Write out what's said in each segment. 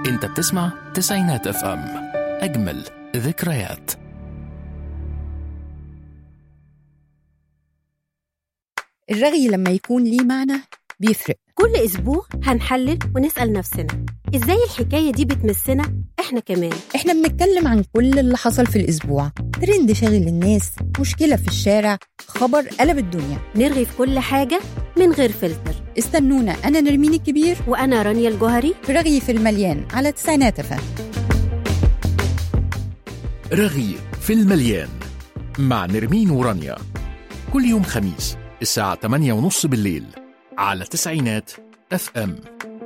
انت بتسمع تسعينات اف ام اجمل ذكريات الرغي لما يكون ليه معنى بيفرق كل أسبوع هنحلل ونسأل نفسنا إزاي الحكاية دي بتمسنا إحنا كمان احنا بنتكلم عن كل اللي حصل في الأسبوع ترند شاغل الناس مشكلة في الشارع خبر قلب الدنيا نرغي في كل حاجة من غير فلتر استنونا أنا نرمين الكبير وأنا رانيا الجوهري في رغي في المليان على تسعينات فم رغي في المليان مع نرمين ورانيا كل يوم خميس الساعة 8:30 بالليل على تسعينات اف ام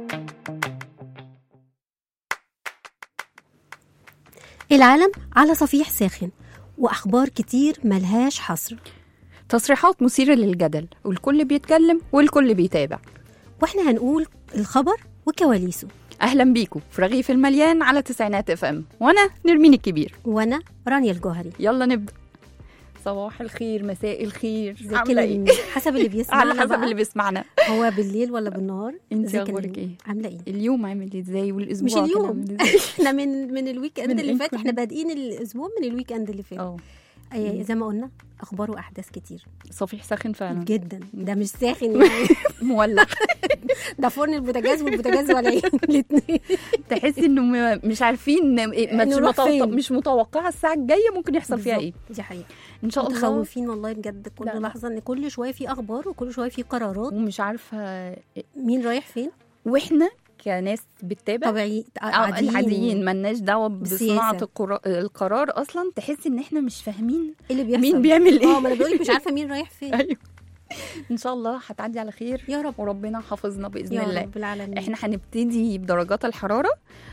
العالم على صفيح ساخن وأخبار كتير ملهاش حصر تصريحات مثيرة للجدل والكل بيتكلم والكل بيتابع وإحنا هنقول الخبر وكواليسه أهلا بيكم في رغيف المليان على تسعينات اف ام وأنا نرمين الكبير وأنا رانيا الجوهري يلا نبدأ صباح الخير مساء الخير زي عاملة كده إيه؟ حسب اللي بيسمعنا على حسب بقى. اللي بيسمعنا هو بالليل ولا بالنهار انت زي أخبارك كده. إيه؟ عاملة إيه اليوم عامل ازاي والاسبوع مش كان اليوم عامل إزاي؟ احنا من من الويك اند من اللي فات الإنكم. احنا بادئين الاسبوع من الويك اند اللي فات اه أي- زي ما قلنا اخبار واحداث كتير صفيح ساخن فعلا جدا ده مش ساخن يعني مولع ده فرن البوتاجاز والبوتاجاز ولعين الاثنين تحس انه م- مش عارفين إيه، ما- مش نروح متوقع- فين؟ مش متوقعه الساعه الجايه ممكن يحصل فيها ايه دي حقيقه ان شاء الله متخوفين والله بجد كل لا، لا. لحظه ان كل شويه في اخبار وكل شويه في قرارات ومش عارفه مين رايح فين واحنا كناس بتتابع طبيعي آه، عاديين العاديين مالناش دعوه بصناعه بالسياسة. القرا- القرار اصلا تحس ان احنا مش فاهمين اللي بيحصل مين بيعمل اه ايه ما انا بقول لك مش عارفه مين رايح فين ايوه ان شاء الله هتعدي على خير يا رب وربنا حافظنا باذن يا الله رب العالمين احنا هنبتدي بدرجات الحراره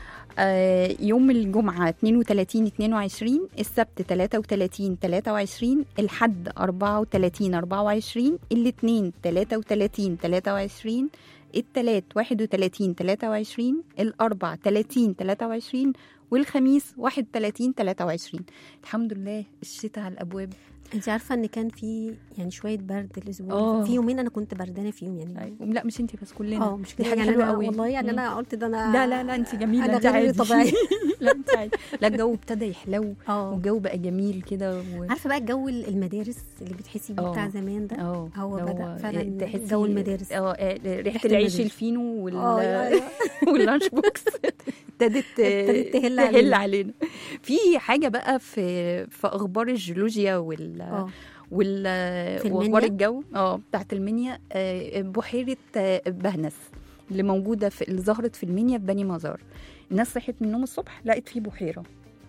آه، يوم الجمعة 32 22 السبت 33 23 الحد 34 24 الاثنين 33 23 التلات 31 23 الأربع 30 23 والخميس 31 23 الحمد لله الشتاء على الأبواب انت عارفه ان كان في يعني شويه برد الاسبوع آه. في يومين انا كنت بردانه فيهم يعني أيوة. لا مش انت بس كلنا اه مش دي كده حاجة يعني حلوة أنا قوي. والله يعني مم. انا قلت ده انا لا لا لا انت جميله انا انت غير عادي طبيعيه لا انت عادي لا الجو ابتدى يحلو اه والجو بقى جميل كده و... عارفه بقى جو المدارس اللي بتحسي بيه آه. بتاع زمان ده اه هو اللي بدأ فعلا تحسي- جو المدارس. اه آه، ريحه ريحة العيش المدارس. الفينو وال اه يا- يا. واللانش بوكس ابتدت ابتدت تهل تهل علينا. علينا في حاجه بقى في في اخبار الجيولوجيا وال اه وال في واخبار المنيا؟ الجو اه بتاعت المنيا آه، بحيره آه، بهنس اللي موجوده في اللي ظهرت في المنيا في بني مزار الناس صحت من النوم الصبح لقت فيه بحيره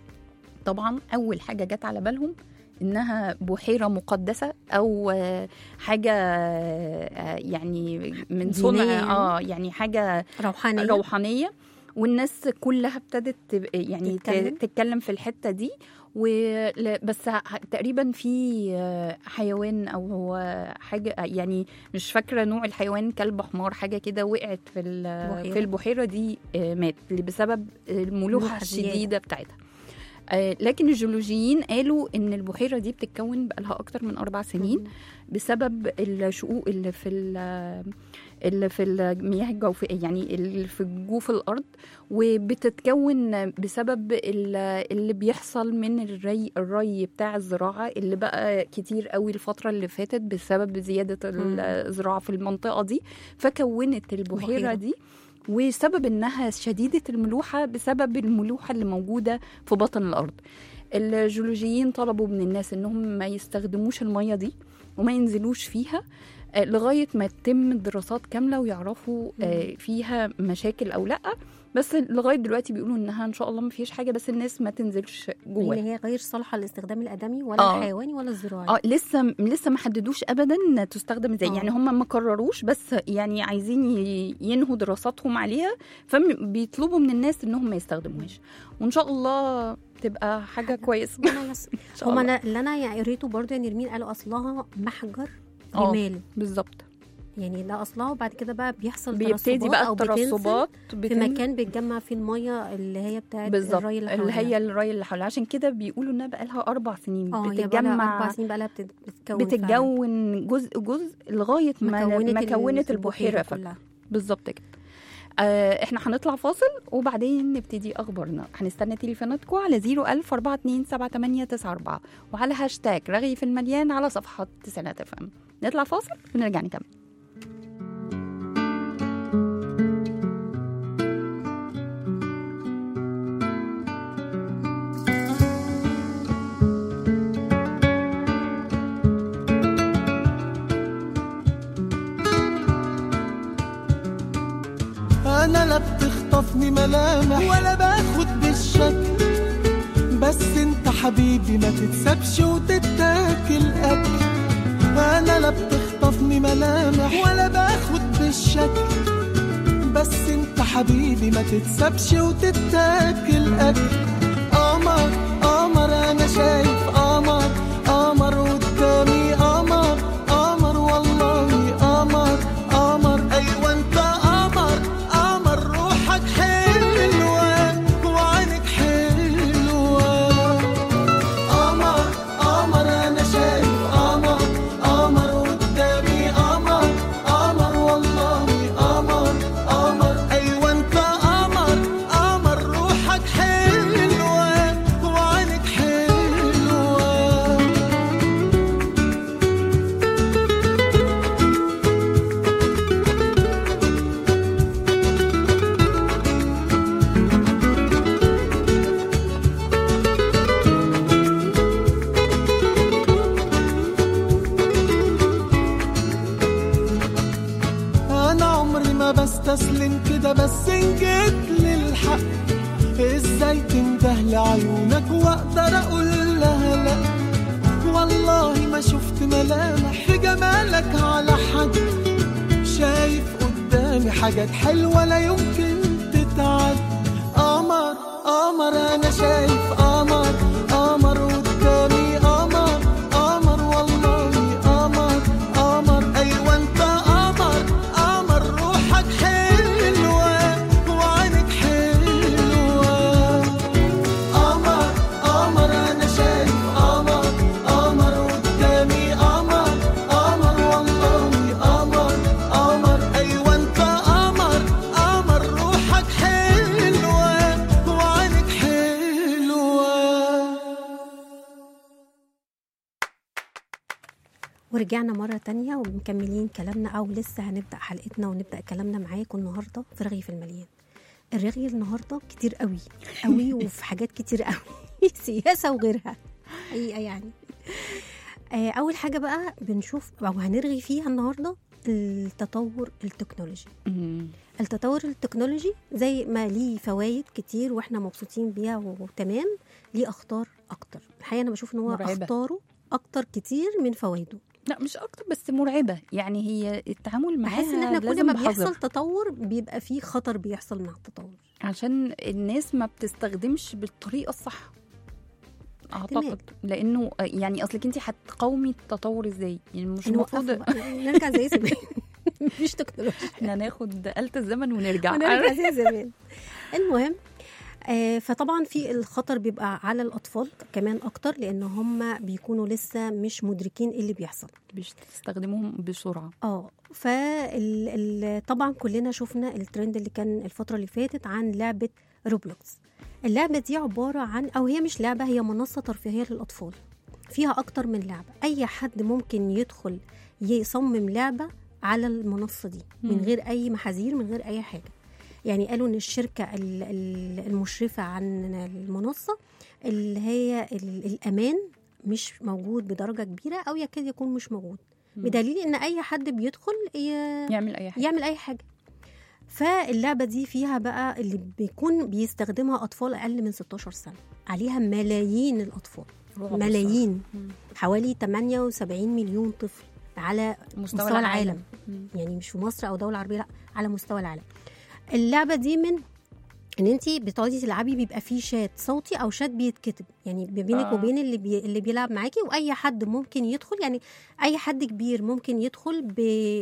طبعا اول حاجه جت على بالهم انها بحيره مقدسه او آه، حاجه آه، يعني من دينية صنع يعني؟ اه يعني حاجه روحانيه روحانيه والناس كلها ابتدت تب- يعني تتكلم؟ تتكلم, تتكلم في الحته دي ول- بس ه- تقريبا في آه، حيوان او هو حاجه يعني مش فاكره نوع الحيوان كلب حمار حاجه كده وقعت في ال- بحيرة. في البحيره دي آه، مات بسبب الملوحه ملوحة زيادة. الشديده بتاعتها آه، لكن الجيولوجيين قالوا ان البحيره دي بتتكون بقالها اكتر من اربع سنين بسبب الشقوق اللي في ال- اللي في المياه الجوفية يعني اللي في جوف الأرض وبتتكون بسبب ال- اللي بيحصل من الري الري بتاع الزراعة اللي بقى كتير قوي الفترة اللي فاتت بسبب زيادة الزراعة في المنطقة دي فكونت البحيرة بحيرة. دي وسبب انها شديدة الملوحة بسبب الملوحة اللي موجودة في بطن الأرض الجيولوجيين طلبوا من الناس انهم ما يستخدموش المية دي وما ينزلوش فيها آه، لغايه ما تتم دراسات كامله ويعرفوا آه، فيها مشاكل او لا بس لغايه دلوقتي بيقولوا انها ان شاء الله ما فيش حاجه بس الناس ما تنزلش اللي جواها هي غير صالحه للاستخدام الادمي ولا آه. الحيواني ولا الزراعي اه لسه لسه ما حددوش ابدا تستخدم ازاي آه. يعني هم ما قرروش بس يعني عايزين ي- ينهوا دراساتهم عليها فبيطلبوا من الناس انهم ما يستخدموهاش وان شاء الله تبقى حاجه كويسه ربنا ييسر. ان شاء هما الله انا اللي انا يعني قريته برضه يا نرمين قالوا اصلها محجر آه. رمال بالظبط يعني ده اصلها وبعد كده بقى بيحصل بيبتدي ترسبات بقى أو بتنزل الترسبات في بتنزل. مكان بيتجمع فيه الميه اللي هي بتاعت بالظبط الري اللي اللي حواليها. هي الري اللي حواليها عشان كده بيقولوا انها بقى لها اربع سنين اه هي بقى لها اربع بتتجمع سنين بقى لها بتت- بتتكون فعلاً. بتتكون جزء جزء لغايه ما ما ما كونت كونت ال- البحيره فك- كلها بالظبط كده آه احنا هنطلع فاصل وبعدين نبتدي اخبارنا هنستنى تليفوناتكم على 01000 427 وعلى هاشتاج رغي في المليان على صفحة تسعينات اف ام نطلع فاصل ونرجع نكمل انا لا بتخطفني ملامح ولا باخد بالشكل بس انت حبيبي ما تتسابش وتتاكل اكل انا لا بتخطفني ملامح ولا باخد بالشكل بس انت حبيبي ما تتسابش وتتاكل اكل قمر قمر انا شايف قمر قمر قدامي قمر قمر والله قمر قمر ايوه انت قمر قمر روحك حلوه وعينك حلوه قمر قمر انا شايف قمر قمر قدامي قمر قمر والله قمر قمر ايوه انت قمر قمر روحك حلوه وعينك حلوه انا عمري ما بستسلم كده بس ان جيت للحق ازاي تنده لعيونك واقدر اقول لها لا والله ما شفت ملامح في جمالك على حد شايف قدامي حاجات حلوة لا يمكن تتعد قمر قمر انا شايف قمر قمر قدامي قمر قمر والله قمر قمر ايوه انت قمر قمر روحك حلوه وعينك حلوه قمر قمر انا شايف قمر قمر قدامي قمر قمر والله قمر قمر ايوه انت قمر قمر روحك حلوه وعينك حلوه ورجعنا مرة تانية ومكملين كلامنا أو لسه هنبدأ حلقتنا ونبدأ كلامنا معاكم النهاردة في رغي في المليان الرغي النهاردة كتير قوي قوي وفي حاجات كتير قوي سياسة وغيرها حقيقة يعني آه، أول حاجة بقى بنشوف أو هنرغي فيها النهاردة التطور التكنولوجي مم. التطور التكنولوجي زي ما ليه فوائد كتير واحنا مبسوطين بيها وتمام ليه اخطار اكتر الحقيقه انا بشوف ان هو مرعبة. اخطاره اكتر كتير من فوائده لا مش اكتر بس مرعبه يعني هي التعامل معاها بحس ان احنا كل لازم ما بحذر. بيحصل تطور بيبقى فيه خطر بيحصل مع التطور عشان الناس ما بتستخدمش بالطريقه الصح احتمال. اعتقد لانه يعني اصلك انت هتقاومي التطور ازاي يعني مش نوقفه المفروض بقى. نرجع زي زمان مفيش تكنولوجيا احنا ناخد آلة الزمن ونرجع ونرجع زي زمان المهم آه، فطبعا في الخطر بيبقى على الاطفال كمان اكتر لان هم بيكونوا لسه مش مدركين ايه اللي بيحصل بتستخدموهم بسرعه اه فال ال- طبعا كلنا شفنا الترند اللي كان الفتره اللي فاتت عن لعبه روبلوكس اللعبه دي عباره عن او هي مش لعبه هي منصه ترفيهيه للاطفال فيها اكتر من لعبه اي حد ممكن يدخل يصمم لعبه على المنصه دي من مم. غير اي محاذير من غير اي حاجه يعني قالوا ان الشركه ال- ال- المشرفه عن المنصه اللي هي ال- الامان مش موجود بدرجه كبيره او يكاد يكون مش موجود مم. بدليل ان اي حد بيدخل ي- يعمل اي حاجه يعمل اي حاجه فاللعبه دي فيها بقى اللي بيكون بيستخدمها اطفال اقل من 16 سنه عليها ملايين الاطفال رعب ملايين الصراحة. مم. حوالي 78 مليون طفل على مستوى, مستوى العالم. مم. يعني مش في مصر او دوله عربيه لا على مستوى العالم اللعبه دي من ان انت بتقعدي تلعبي بيبقى فيه شات صوتي او شات بيتكتب يعني بينك آه. آه. وبين اللي بي... اللي بيلعب معاكي واي حد ممكن يدخل يعني اي حد كبير ممكن يدخل ب...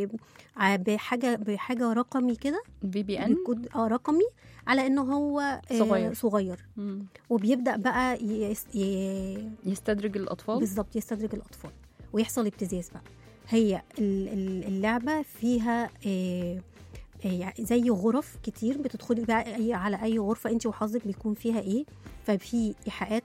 ع- بحاجه بحاجه رقمي كده بي بي ان بكود اه رقمي على انه هو آه، صغير. صغير مم. وبيبدا بقى يس... ي... يستدرج الاطفال بالظبط يستدرج الاطفال ويحصل ابتزاز بقى هي ال- ال- اللعبه فيها آه، يعني زي غرف كتير بتدخلي بقى أي على اي غرفه انت وحظك بيكون فيها ايه ففي ايحاءات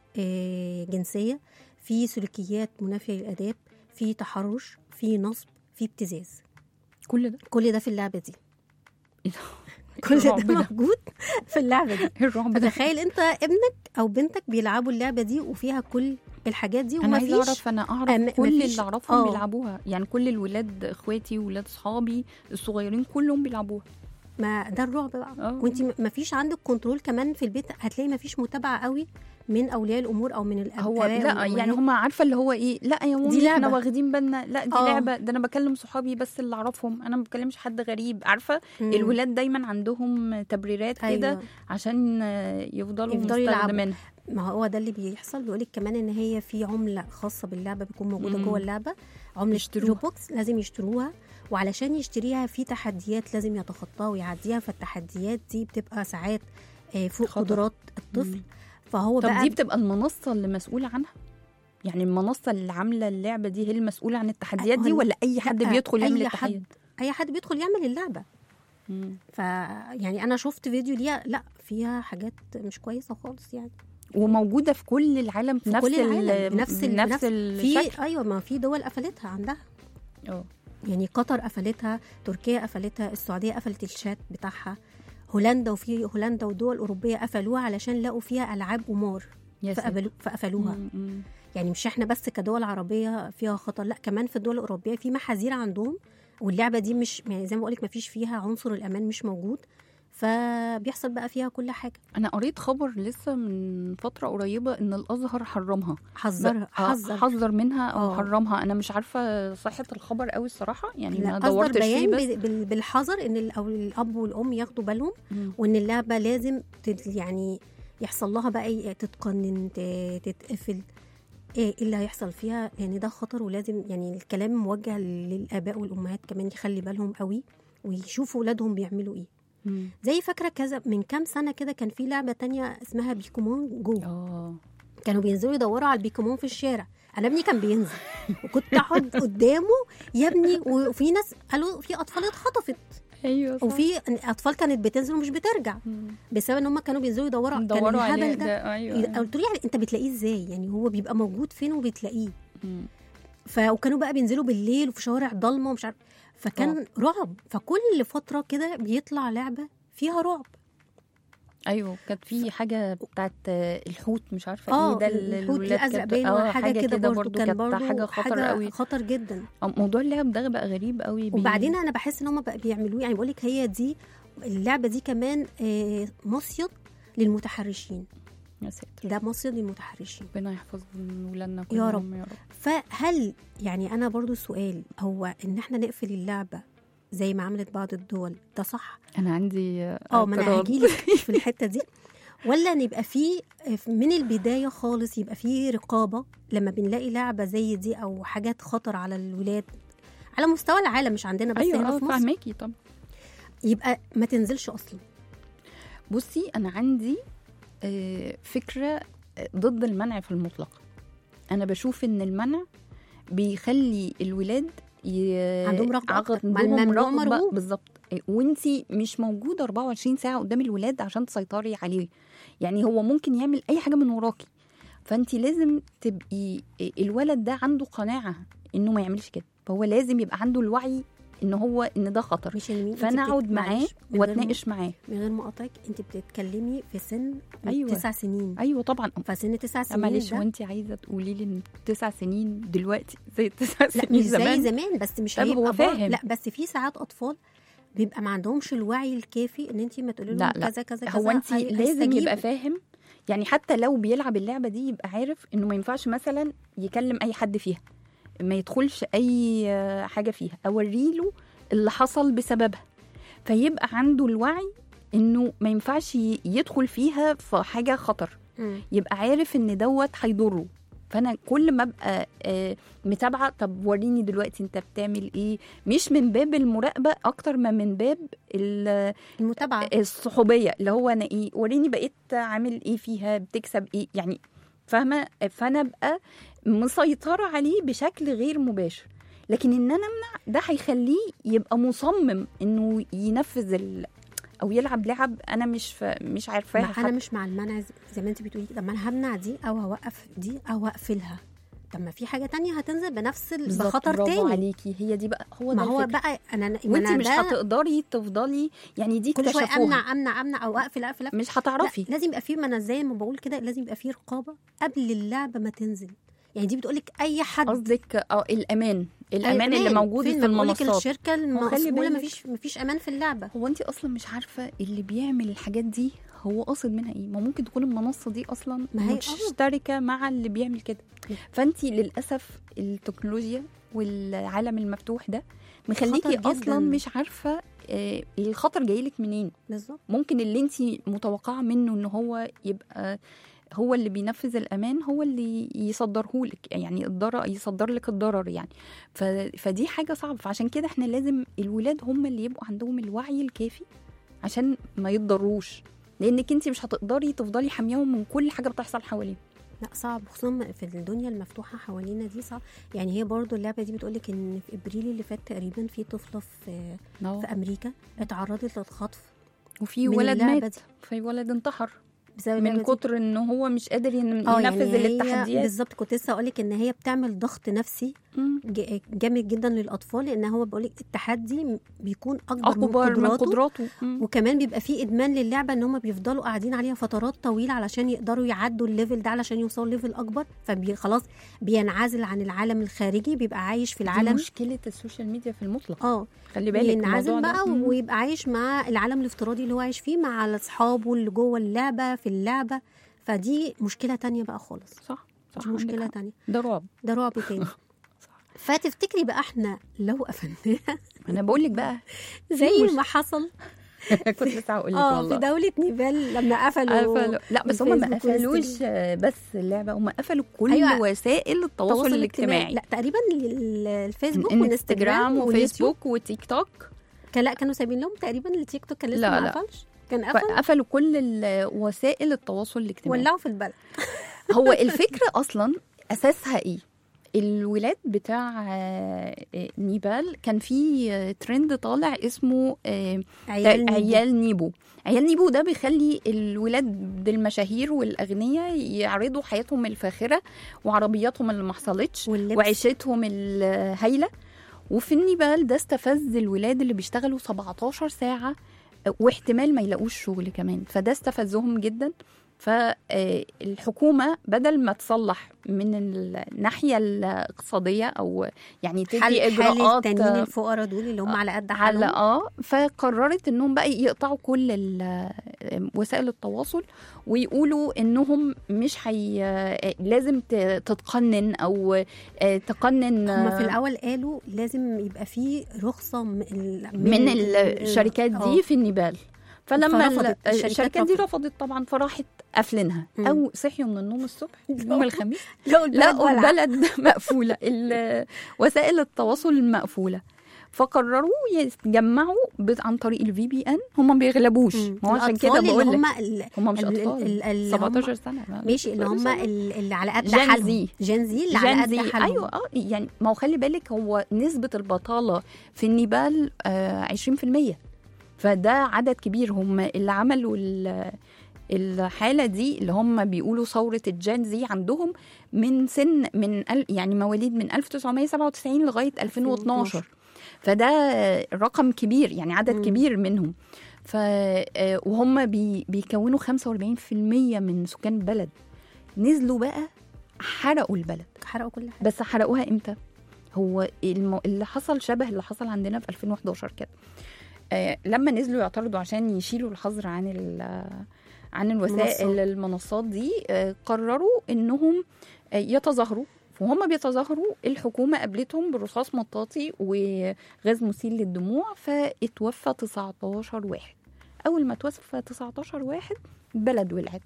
آه، جنسيه في سلوكيات منافيه للاداب في تحرش في نصب في ابتزاز كل ده كل ده في اللعبه دي إيه ده؟ كل الرعب ده ده. موجود في اللعبه دي إيه الرعب ده فتخيل انت ابنك او بنتك بيلعبوا اللعبه دي وفيها كل الحاجات دي انا عايزه ومفيش اعرف انا اعرف أم- كل مفيش- اللي اعرفهم آه. بيلعبوها يعني كل الولاد اخواتي ولاد اصحابي الصغيرين كلهم بيلعبوها ما ده الرعب بقى آه. وانت ما فيش عندك كنترول كمان في البيت هتلاقي ما فيش متابعه قوي من اولياء الامور او من الاباء هو لا يعني والأمهات. هم عارفه اللي هو ايه لا يا مامي دي احنا لعبة. واخدين بالنا لا دي آه. لعبه ده انا بكلم صحابي بس اللي اعرفهم انا ما بكلمش حد غريب عارفه مم. الولاد دايما عندهم تبريرات كده أيوة. عشان آه، يفضلوا يفضلوا يلعبوا. مستخدمينها ما هو ده اللي بيحصل بيقولك كمان ان هي في عمله خاصه باللعبه بتكون موجوده مم. جوه اللعبه عمله يشتروها. روبوكس لازم يشتروها وعلشان يشتريها في تحديات لازم يتخطاها ويعديها فالتحديات دي بتبقى ساعات آه، فوق خطر. قدرات الطفل مم. فهو طب بقى دي بتبقى المنصه اللي مسؤوله عنها يعني المنصه اللي عامله اللعبه دي هي المسؤوله عن التحديات دي هو- ولا اي حد لأ، بيدخل يعمل اي التحديات حد اي حد بيدخل يعمل اللعبه مم. فيعني انا شفت فيديو ليها لا فيها حاجات مش كويسه خالص يعني وموجوده في كل العالم في في نفس كل العالم ال- بنفس ال- نفس نفس- الشكل في ايوه ما في دول قفلتها عندها اه يعني قطر قفلتها تركيا قفلتها السعوديه قفلت الشات بتاعها هولندا وفي هولندا ودول اوروبيه قفلوها علشان لقوا فيها العاب قمار يا ساتر. فقبلوا فقفلوها مم، مم. يعني مش احنا بس كدول عربيه فيها خطر لا كمان في الدول الاوروبيه في محاذير عندهم واللعبه دي مش يعني زي ما بقولك ما فيش فيها عنصر الامان مش موجود فبيحصل بقى فيها كل حاجه انا قريت خبر لسه من فتره قريبه ان الازهر حرمها حذرها آه، حذر حذر منها او آه. حرمها انا مش عارفه صحه الخبر قوي الصراحه يعني لا ما اصدر دورتش فيه بيان بس بال- بال- بالحذر ان ال- او الاب والام ياخدوا بالهم مم. وان اللعبه لازم تت- يعني يحصل لها بقى ايه تتقنن ت- تتقفل ايه اللي هيحصل فيها لان ده خطر ولازم يعني الكلام موجه للاباء والامهات كمان يخلي بالهم قوي ويشوفوا اولادهم بيعملوا ايه مم. زي فاكره كذا من كام سنه كده كان في لعبه تانية اسمها بيكومون جو اه كانوا بينزلوا يدوروا على البيكومون في الشارع انا ابني كان بينزل وكنت اقعد قدامه يا ابني وفي ناس قالوا في اطفال اتخطفت ايوه صح. وفي اطفال كانت بتنزل ومش بترجع مم. بسبب ان هم كانوا بينزلوا يدوروا كان دوروا عليه الهبل ده ده ايوه قلت له يعني انت بتلاقيه ازاي يعني هو بيبقى موجود فين وبتلاقيه مم. ف وكانوا بقى بينزلوا بالليل وفي شوارع ضلمه ومش عارف فكان رعب فكل فتره كده بيطلع لعبه فيها رعب ايوه كانت في حاجه بتاعت آه، الحوت مش عارفه اه ايه ده اللي الحوت الولاد الازرق كانت- باين آه، ولا حاجه كده برضه كان كانت برضه حاجه خطر حاجة قوي خطر جدا آه، موضوع اللعب ده بقى غريب قوي بي- وبعدين انا بحس ان هم بقى بيعملوه يعني بقول لك هي دي اللعبه دي كمان آه، مصيد للمتحرشين يا ساتر ده مصيد للمتحرشين ربنا يحفظ ولادنا يا كلهم رب. يا رب فهل يعني انا برضو سؤال هو ان احنا نقفل اللعبه زي ما عملت بعض الدول ده صح انا عندي اه ما انا اعتراض. هجيلك في الحته دي ولا نبقى في من البدايه خالص يبقى في رقابه لما بنلاقي لعبه زي دي او حاجات خطر على الولاد على مستوى العالم مش عندنا بس ايوه هنا اه في مصر فاهماكي طبعا يبقى ما تنزلش اصلا بصي انا عندي آه، فكره آه، ضد المنع في المطلق انا بشوف ان المنع بيخلي الولاد ي... عندهم رغبة أكتر. عندهم مع الممنوع رغبة مرغوب. بالظبط وانتي مش موجوده 24 ساعه قدام الولاد عشان تسيطري عليه يعني هو ممكن يعمل اي حاجه من وراكي فانت لازم تبقي الولد ده عنده قناعه انه ما يعملش كده فهو لازم يبقى عنده الوعي ان هو ان ده خطر مش المين فانا اقعد معاه واتناقش معاه من غير ما اقاطعك انت بتتكلمي في سن أيوة. تسع سنين ايوه طبعا فسن تسع لا سنين معلش ده وانت عايزه تقولي لي ان تسع سنين دلوقتي زي التسع لا سنين مش زي زمان زمان بس مش طب هيبقى هو بر- فاهم. لا بس في ساعات اطفال بيبقى ما عندهمش الوعي الكافي ان انت ما تقولي لهم لا لا كذا كذا كذا هو انت هي- لازم هيستجيب. يبقى فاهم يعني حتى لو بيلعب اللعبه دي يبقى عارف انه ما ينفعش مثلا يكلم اي حد فيها ما يدخلش اي آه، حاجه فيها اوريله اللي حصل بسببها فيبقى عنده الوعي انه ما ينفعش ي- يدخل فيها في حاجه خطر مم. يبقى عارف ان دوت هيضره فانا كل ما ابقى آه، متابعه طب وريني دلوقتي انت بتعمل ايه مش من باب المراقبه اكتر ما من باب ال- المتابعه الصحوبيه اللي هو انا ايه وريني بقيت عامل ايه فيها بتكسب ايه يعني فاهمه فانا ابقى مسيطره عليه بشكل غير مباشر لكن ان انا امنع ده هيخليه يبقى مصمم انه ينفذ ال... او يلعب لعب انا مش ف... مش عارفاها ما انا مش مع المنع زي- زي ما انت بتقولي طب ما انا همنع دي او هوقف دي او هقفلها طب ما في حاجه تانية هتنزل بنفس ال- بالظبط، بخطر برافو تاني عليكي هي دي بقى هو ما ده هو الفكرة. بقى انا ما وانت أنا مش ده هتقدري تفضلي يعني دي كل شويه اكتشفوها امنع امنع امنع او اقفل اقفل, أقفل. مش هتعرفي لا لازم يبقى في ما انا زي ما بقول كده لازم يبقى في رقابه قبل اللعبه ما تنزل يعني دي بتقولك اي حد قصدك اه الامان الامان اللي أمان. موجود فين في ما بقولك المنصات الشركه خلي المسؤوله بالك. مفيش مفيش امان في اللعبه هو انت اصلا مش عارفه اللي بيعمل الحاجات دي هو قاصد منها ايه ما ممكن تكون المنصه دي اصلا ما هي- آه. مشتركه مع اللي بيعمل كده فانت للاسف التكنولوجيا والعالم المفتوح ده مخليكي خطر جداً. اصلا مش عارفه آه، الخطر جايلك منين بالظبط ممكن اللي انت متوقعه منه ان هو يبقى هو اللي بينفذ الامان هو اللي يصدره لك يعني الضرر يصدر لك الضرر يعني ف... فدي حاجه صعبه فعشان كده احنا لازم الولاد هم اللي يبقوا عندهم الوعي الكافي عشان ما يتضروش لانك انت مش هتقدري تفضلي حامياهم من كل حاجه بتحصل حواليهم لا صعب خصوصا في الدنيا المفتوحه حوالينا دي صعب يعني هي برضو اللعبه دي بتقولك ان في ابريل اللي فات تقريبا في طفله في في امريكا اتعرضت للخطف وفي من ولد اللعبة مات في ولد انتحر بسبب من اللعبة دي. كتر ان هو مش قادر ين- اه ينفذ يعني هي التحديات بالظبط كنت لسه اقول لك ان هي بتعمل ضغط نفسي مم. ج- جامد جدا للاطفال لان هو بقول لك التحدي بيكون اكبر, اكبر من من قدراته قدراته مم. وكمان بيبقى فيه ادمان للعبه ان هم بيفضلوا قاعدين عليها فترات طويله علشان يقدروا يعدوا الليفل ده علشان يوصلوا ليفل اكبر فخلاص بينعزل عن العالم الخارجي بيبقى عايش في دي العالم مشكله السوشيال ميديا في المطلق اه خلي بالك ينعزل الموضوع ده. بقى مم. ويبقى عايش مع العالم الافتراضي اللي هو عايش فيه مع اصحابه اللي جوه اللعبه في اللعبه فدي مشكله تانية بقى خالص صح صح دي عندك مشكله حق. تانية ده رعب ده رعب تاني فتفتكري بقى احنا لو قفلناها انا بقول لك بقى زي مش- ما حصل كنت لسه هقول لك اه في والله دوله نيبال لما قفلوا قفلوا لا بس هم ما الفيسبوك قفلوش والإنستجرام. آه، بس اللعبه هم قفلوا كل أيوة. أيوة. وسائل التواصل الاجتماعي لا تقريبا ال- الفيسبوك انستجرام والانستجرام واليوتيوب وفيسبوك وتيك توك كان لا كانوا سايبين لهم تقريبا التيك توك كان لسه لا، ما لا. قفلش كان قفل قفلوا كل ال- وسائل التواصل الاجتماعي ولعوا في البلد هو الفكرة أصلا أساسها إيه؟ الولاد بتاع آه، آه، نيبال كان في آه، ترند طالع اسمه آه، عيال نيبو. عيال نيبو عيال نيبو ده بيخلي الولاد المشاهير والأغنياء يعرضوا حياتهم الفاخرة وعربياتهم اللي ما حصلتش واللبس وعيشتهم الهايلة وفي النيبال ده استفز الولاد اللي بيشتغلوا 17 ساعة آه، واحتمال ما يلاقوش شغل كمان فده استفزهم جدا فالحكومة بدل ما تصلح من الناحية الاقتصادية أو يعني حل تدي حال إجراءات التانيين الفقراء دول اللي هم على قد على حالهم اه فقررت انهم بقى يقطعوا كل ال- وسائل التواصل ويقولوا انهم مش حي لازم ت- تتقنن او آه، تقنن هم في آه، الاول قالوا لازم يبقى في رخصه من, ال- من الشركات آه. دي في النيبال فلما فرفضت. ال- الشركات الشركات دي رفضت. رفضت طبعا فراحت قافلينها مم. او صحيوا من النوم الصبح يوم الخميس لقوا البلد لقوا ولع. البلد مقفوله ال- وسائل التواصل مقفوله فقرروا يتجمعوا بت- عن طريق الفي بي ان هم ما بيغلبوش مم. ما هو عشان كده الأطفال بقول اللي لك هم ال- هم مش ال- ال- اطفال اللي هم- 17 سنه ما- ماشي اللي هم 17 سنة. ال- اللي على قد جين حالهم زي. جين زي اللي على جين قد زي حالهم ايوه اه يعني ما هو خلي بالك هو نسبه البطاله في النيبال آه 20% فده عدد كبير هم اللي عملوا ال- الحاله دي اللي هم بيقولوا ثوره الجين زي عندهم من سن من ال- يعني مواليد من 1997 لغايه 2012 فده رقم كبير يعني عدد مم. كبير منهم ف آه، وهم بي بيكونوا 45% من سكان البلد نزلوا بقى حرقوا البلد حرقوا كل حاجه بس حرقوها امتى هو الم... اللي حصل شبه اللي حصل عندنا في 2011 كده آه لما نزلوا يعترضوا عشان يشيلوا الحظر عن ال... عن الوسائل المنصات. المنصات دي آه قرروا انهم آه يتظاهروا وهم بيتظاهروا الحكومة قابلتهم برصاص مطاطي وغاز مسيل للدموع فاتوفى 19 واحد أول ما توفى 19 واحد البلد ولعت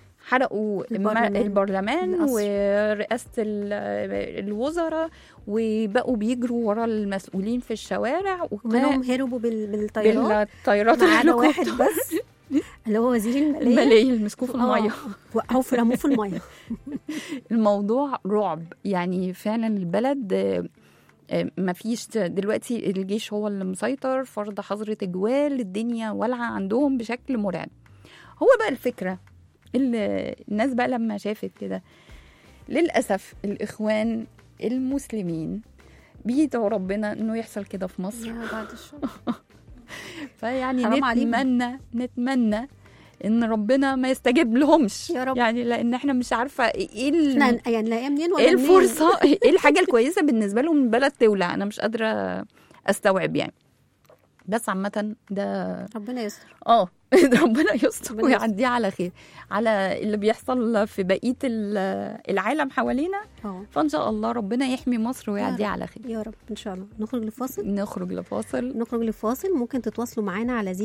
حرقوا البرلمان. البرلمان, البرلمان القصر. ورئاسة ال- الوزراء وبقوا بيجروا ورا المسؤولين في الشوارع ومنهم هربوا بال- بالطيارات بالطيارات ما عدا واحد الهليكوبتر. بس اللي هو وزير الماليه المالية اللي مسكوه في المية آه، وقعوا في رموه في الميه الموضوع رعب يعني فعلا البلد آه، آه، مفيش دلوقتي الجيش هو اللي مسيطر فرض حظر تجوال الدنيا والعة عندهم بشكل مرعب هو بقى الفكرة اللي الناس بقى لما شافت كده للأسف الإخوان المسلمين بيدعوا ربنا إنه يحصل كده في مصر يا بعد الشر فيعني حرام عليهم. نتمنى نتمنى ان ربنا ما يستجيب لهمش يا رب. يعني لان احنا مش عارفه ايه ال- احنا يعني نلاقيها منين ولا ايه منين؟ الفرصه ايه الحاجه الكويسه بالنسبه لهم من البلد تولع انا مش قادره استوعب يعني بس عامة ده ربنا يستر اه ربنا يستر ربنا ويعديه على خير على اللي بيحصل في بقية ال- العالم حوالينا اه فإن شاء الله ربنا يحمي مصر ويعديه على خير يا رب ان شاء الله نخرج لفاصل نخرج لفاصل نخرج لفاصل ممكن تتواصلوا معانا على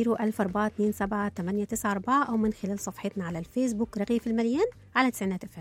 01427 أو من خلال صفحتنا على الفيسبوك رغيف المليان على تسعينات اف ام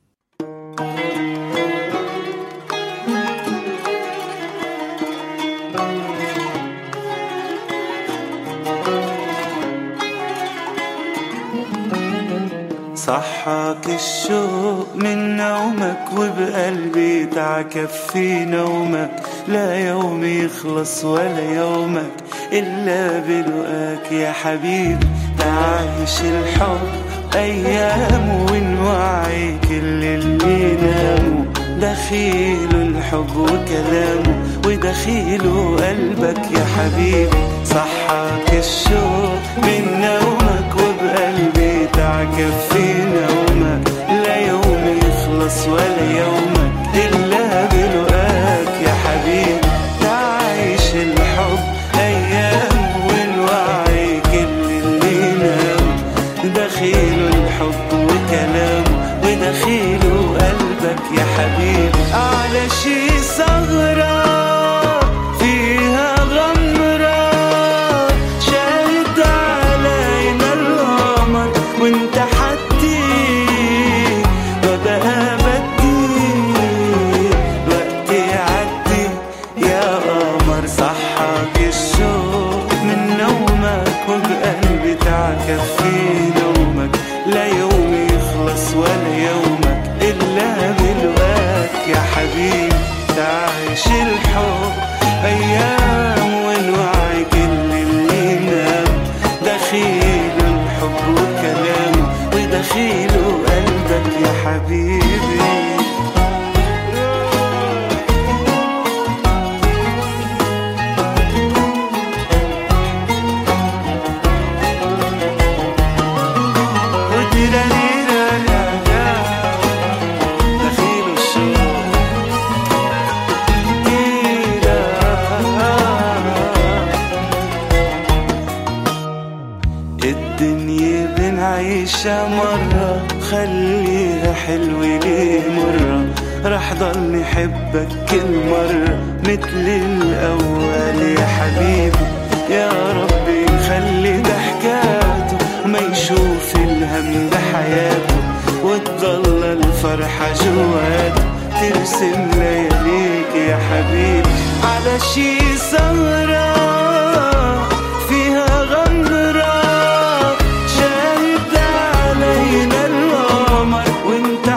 صحاك الشوق من نومك وبقلبي تعكف في نومك لا يوم يخلص ولا يومك إلا بلقاك يا حبيبي تعيش الحب أيام ونوعي كل اللي ناموا دخيل الحب وكلامه ودخيله قلبك يا حبيبي صحاك الشوق من نومك وبقلبي تعكف في نومك لا يوم يخلص ولا يومك إلا بلقاك يا حبيبي تعيش الحب أيام والوعي كل اللي نام دخيل الحب وكلامه ودخيله قلبك يا حبيبي على شي ثغرة فيها غمرة شاهد علينا القمر وانت حدي ببقى بدي الوقت يعدي يا قمر صحاك الشوق من نومك وبقلبي تعكف في نومك لا يوم يخلص ولا يومك إلا بلقاك يا حبيبي تعيش الحب أيام والوعي كل اللي نام دخيل الحب وكلامه ودخيله قلبك يا حبيبي وديراريرارالا، دخيل الشوق ديرا الدنيا بنعيشها مرة خليها حلوة ليه مرة رح ضل نحبك كل مرة مثل الأول يا حبيبي يا ربي خلي ضحكاته ما يشوف الهم بحياته وتضل الفرحة جواته ترسم لياليك يا حبيبي على شي سهرة فيها غمرة شاهد علينا القمر وانت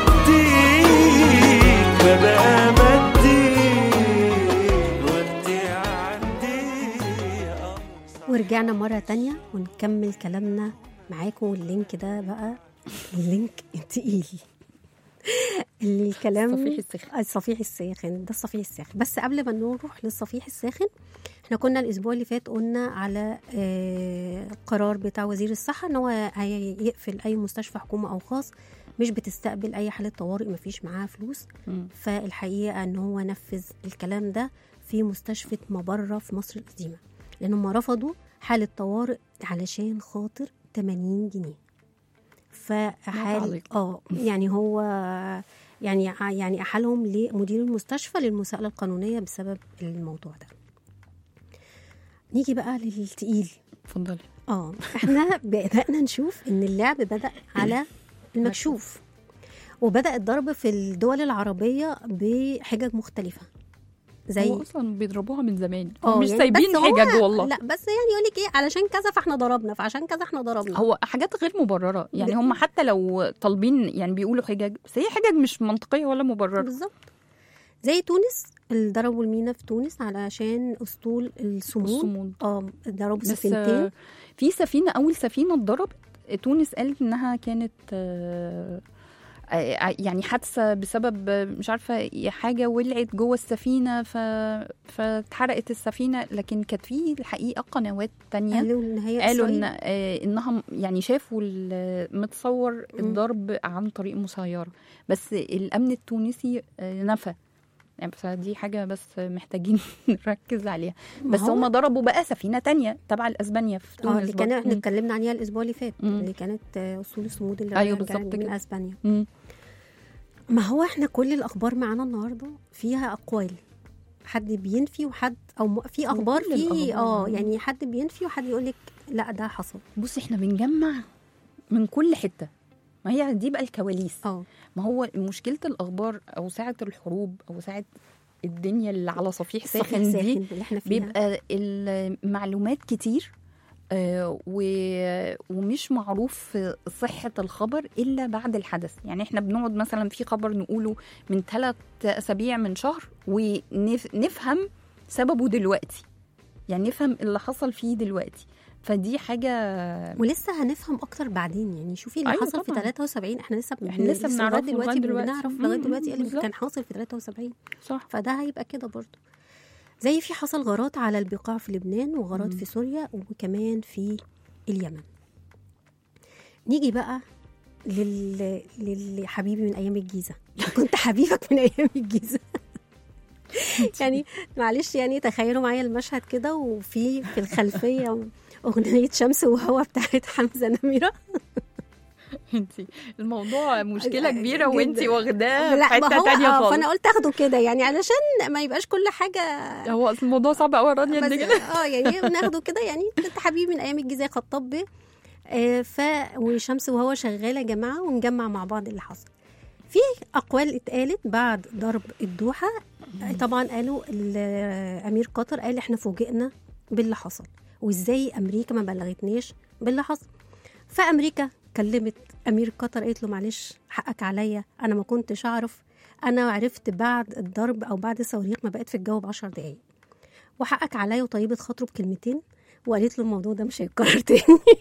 حديك ما بقى بدي وقت يعدي يا قمر ورجعنا مرة تانية ونكمل كلامنا معاكم واللينك ده بقى اللينك التقيل اللي الكلام الصفيح الساخن. الصفيح الساخن ده الصفيح الساخن بس قبل ما نروح للصفيح الساخن احنا كنا الاسبوع اللي فات قلنا على آه، قرار بتاع وزير الصحه ان هو هيقفل اي مستشفى حكومه او خاص مش بتستقبل اي حاله طوارئ مفيش معاها فلوس مم. فالحقيقه ان هو نفذ الكلام ده في مستشفى مبره في مصر القديمه لان هم رفضوا حاله طوارئ علشان خاطر 80 جنيه فحال تعليق. اه يعني هو يعني يعني احالهم لمدير المستشفى للمساءله القانونيه بسبب الموضوع ده نيجي بقى للتقيل اتفضلي اه احنا بدأنا نشوف ان اللعب بدأ على المكشوف وبدأ الضرب في الدول العربية بحجج مختلفة زي هو اصلا بيضربوها من زمان اه مش يعني سايبين بس هو- حجج والله لا بس يعني يقول لك ايه علشان كذا فاحنا ضربنا فعشان كذا احنا ضربنا هو حاجات غير مبرره يعني هم حتى لو طالبين يعني بيقولوا حجج بس هي حجج مش منطقيه ولا مبرره بالظبط زي تونس اللي ضربوا المينا في تونس علشان اسطول الصمود الصمود اه ضربوا بس سفينتين آه، في سفينه اول سفينه اتضربت تونس قالت انها كانت آه، آه، يعني حادثه بسبب آه، مش عارفه حاجه ولعت جوه السفينه ف... فاتحرقت السفينه لكن كانت في الحقيقه قنوات تانية قالوا ان هي قالوا إسرائيل. ان آه، انها م- يعني شافوا ال- متصور الضرب عن طريق مسيره بس الامن التونسي آه، نفى يعني فدي حاجه بس محتاجين نركز عليها ما بس هو- هم ضربوا بقى سفينه تانية تبع الاسبانيا في اه تونس اللي كان برضه. احنا مم. اتكلمنا عليها الاسبوع اللي فات مم. اللي كانت آه، اسطول الصمود اللي أيوة راجعة بالظبط من كده. اسبانيا مم. ما هو احنا كل الاخبار معانا النهارده فيها اقوال حد بينفي وحد او م- في اخبار كل في الأخبار. اه يعني حد بينفي وحد يقول لك لا ده حصل بص احنا بنجمع من كل حته ما هي دي بقى الكواليس اه ما هو مشكله الاخبار او ساعه الحروب او ساعه الدنيا اللي على صفيح صحيح ساخن دي ساخن اللي احنا فيها بيبقى المعلومات كتير آه، و- ومش معروف صحة الخبر إلا بعد الحدث يعني احنا بنقعد مثلا في خبر نقوله من ثلاث أسابيع من شهر ونفهم سببه دلوقتي يعني نفهم اللي حصل فيه دلوقتي فدي حاجة ولسه هنفهم اكتر بعدين يعني شوفي اللي أيوة حصل في طبعاً. 73 احنا لسه إحنا لسه لغايه بنعرفه دلوقتي لغاية دلوقتي. بنعرف لغايه مم، دلوقتي إيه اللي بالظبط. كان حاصل في 73 صح فده هيبقى كده برضه زي في حصل غارات على البقاع في لبنان وغارات في سوريا وكمان في اليمن نيجي بقى لل... للحبيبي من ايام الجيزه كنت حبيبك من ايام الجيزه يعني معلش يعني تخيلوا معايا المشهد كده وفي في الخلفيه اغنيه شمس وهوا بتاعت حمزه نميره انت الموضوع مشكلة لا، كبيرة جداً. وانت واخداه في لا ما حتة هو تانية آه، خالص فانا قلت اخده كده يعني علشان ما يبقاش كل حاجه هو اصل الموضوع صعب قوي رانيا بس انت كده اه يعني ناخده كده يعني كنت حبيبي من ايام الجيزه خطاب بيه آه ف وشمس وهو شغاله يا جماعه ونجمع مع بعض اللي حصل في اقوال اتقالت بعد ضرب الدوحه آه، طبعا قالوا ال- امير قطر قال احنا فوجئنا باللي حصل وازاي امريكا ما بلغتناش باللي حصل فامريكا كلمت امير قطر قالت له معلش حقك عليا انا ما كنتش اعرف انا عرفت بعد الضرب او بعد الصواريخ ما بقت في الجو ب 10 دقايق وحقك عليا وطيبة خاطره بكلمتين وقالت له الموضوع ده مش هيتكرر تاني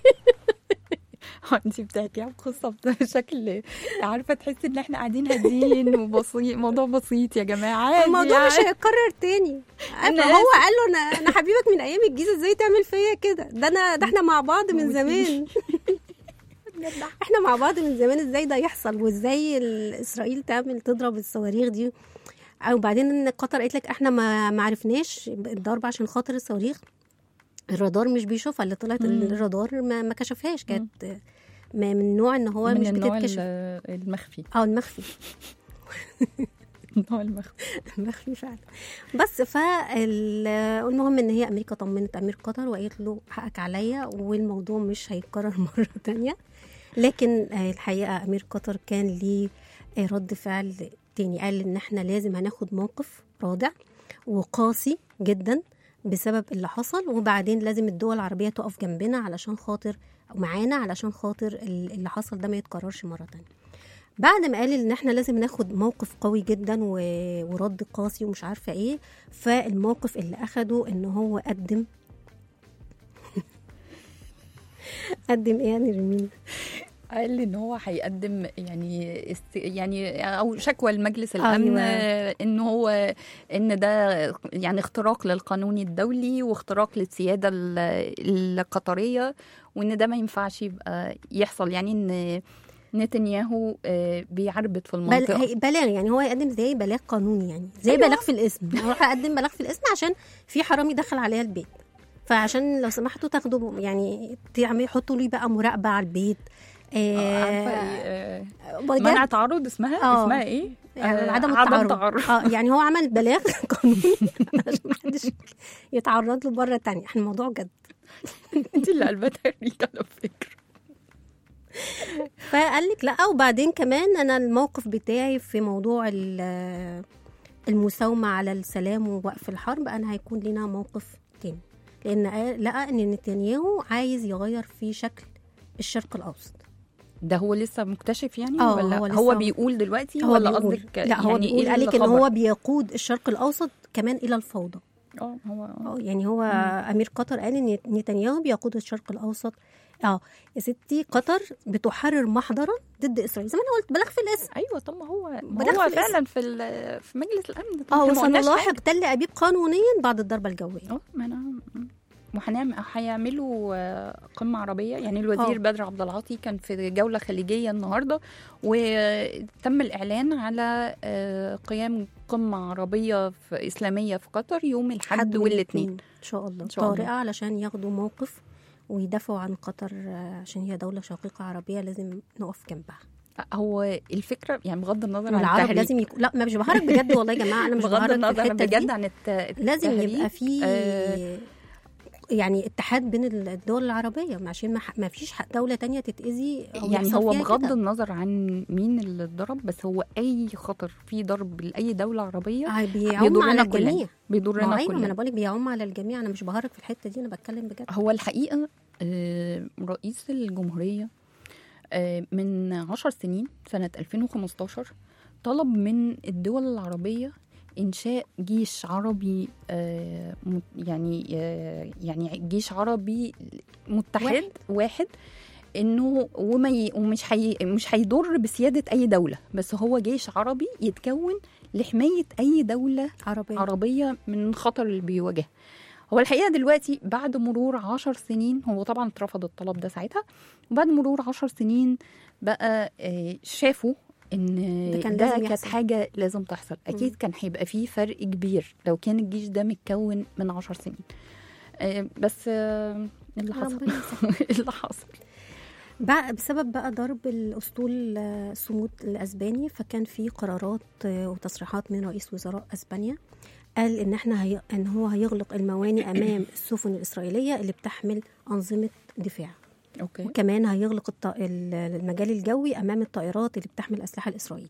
انت بتحكيها بقصه بشكل عارفه تحسي ان احنا قاعدين هاديين وبسيط موضوع بسيط يا جماعه عادي الموضوع مش يعني. هيتكرر تاني أنا فهو قال له انا انا حبيبك من ايام الجيزه ازاي تعمل فيا كده ده انا ده احنا مع بعض من زمان احنا مع بعض من زمان ازاي ده يحصل وازاي ال- اسرائيل تعمل تضرب الصواريخ دي او بعدين ان قطر قالت لك احنا ما ما عرفناش الضرب عشان خاطر الصواريخ الرادار مش بيشوفها اللي طلعت مم. الرادار ما, ما كشفهاش كانت ما من نوع ان هو من مش النوع بتتكشف ال- المخفي اه المخفي النوع المخفي مخفي فعلا بس فالمهم ان هي امريكا طمنت امير قطر وقالت له حقك عليا والموضوع مش هيتكرر مره تانية لكن آه، الحقيقه امير قطر كان ليه آه، رد فعل تاني قال ان احنا لازم هناخد موقف رادع وقاسي جدا بسبب اللي حصل وبعدين لازم الدول العربيه تقف جنبنا علشان خاطر أو معانا علشان خاطر ال- اللي حصل ده ما يتكررش مره تانية بعد ما قال ان احنا لازم ناخد موقف قوي جدا و... ورد قاسي ومش عارفه ايه فالموقف اللي اخده ان هو قدم قدم ايه يعني رمين قال ان هو هيقدم يعني است... يعني او شكوى لمجلس الامن أيوة. أيوة. ان هو ان ده يعني اختراق للقانون الدولي واختراق للسياده ال- القطريه وان ده ما ينفعش يبقى يحصل يعني ان نتنياهو آه، بيعربد في بل... المنطقه هي- بلاغ يعني هو يقدم زي بلاغ قانوني يعني زي أيوة. بلاغ في الاسم اروح اقدم بلاغ في الاسم عشان في حرامي دخل عليها البيت فعشان لو سمحتوا تاخدوا يعني تعملوا يحطوا لي بقى مراقبه على البيت آه، عارفه آه إيه؟ آه، بجد منع تعرض اسمها آه. اسمها ايه؟ يعني آه، عدم عدم التعرض اه يعني هو عمل بلاغ قانوني عشان محدش يتعرض له بره تانية احنا الموضوع جد انت اللي قلبتها ريك على فكره فقال لك لا وبعدين كمان انا الموقف بتاعي في موضوع ال- المساومه على السلام ووقف الحرب انا هيكون لنا موقف تاني لان قال- لقى ان نتنياهو عايز يغير في شكل الشرق الاوسط ده هو لسه مكتشف يعني آه، ولا هو هو, لسه- هو بيقول دلوقتي هو ولا بيقول قصدك لا هو يعني بيقول إيه قال لك ان الخبر؟ هو بيقود الشرق الاوسط كمان الى الفوضى اه هو اه يعني هو امير قطر قال ان نتنياهو بيقود الشرق الاوسط اه يا ستي قطر بتحرر محضرا ضد اسرائيل زي ما انا قلت بلغ في الاسم ايوه طب ما هو ما بلغ هو في الاسم. فعلا في ال- في مجلس الامن طب اه إحنا ما قلناش وسنلاحق حاجة. تل ابيب قانونيا بعد الضربه الجويه اه ما انا وهنعمل هيعملوا آه، قمه عربيه يعني الوزير آه. بدر عبد العاطي كان في جوله خليجيه النهارده وتم الاعلان على آه، قيام قمه عربيه في اسلاميه في قطر يوم الحد والاثنين ان شاء الله إن شاء الله. طارئه علشان ياخدوا موقف ويدافعوا عن قطر آه، عشان هي دوله شقيقه عربيه لازم نقف جنبها هو الفكره يعني بغض النظر عن والعرب التهريج لازم يكون لا ما مش بهرج بجد والله يا جماعه انا مش بغض بهرج في النظر الحته بجد دي عن الت- لازم التهريج يبقى في آه، يعني اتحاد بين الدول العربيه عشان ما, ح- ما فيش ح- دوله تانية تتاذي أو يعني يحصل هو فيها بغض كده. النظر عن مين اللي اتضرب بس هو اي خطر في ضرب لاي دوله عربيه آه، بيعم بيضرنا على كلنا. الجميع ما بيضرنا ايوه ما انا كلنا بقول لك بيعم على الجميع انا مش بهرج في الحته دي انا بتكلم بجد هو الحقيقه آه، رئيس الجمهوريه آه، من عشر سنين سنه 2015 طلب من الدول العربيه انشاء جيش عربي آه، مت- يعني آه، يعني جيش عربي متحد واحد. واحد, واحد انه وما ي... ومش حي... مش هيضر بسياده اي دوله بس هو جيش عربي يتكون لحمايه اي دوله عربيه عربيه من الخطر اللي بيواجهها هو الحقيقه دلوقتي بعد مرور عشر سنين هو طبعا اترفض الطلب ده ساعتها وبعد مرور عشر سنين بقى آه، شافوا ان ده كان ده لازم كانت يحصل. حاجه لازم تحصل اكيد مم. كان هيبقى فيه فرق كبير لو كان الجيش ده متكون من عشر سنين آه، بس آه، اللي حصل ربنا يسهل. اللي حصل بقى بسبب بقى ضرب الاسطول آه، الصمود الاسباني فكان في قرارات آه، وتصريحات من رئيس وزراء اسبانيا قال ان احنا هي... ان هو هيغلق الموانئ امام السفن الاسرائيليه اللي بتحمل انظمه دفاع اوكي وكمان هيغلق الط... ال- المجال الجوي امام الطائرات اللي بتحمل اسلحه لاسرائيل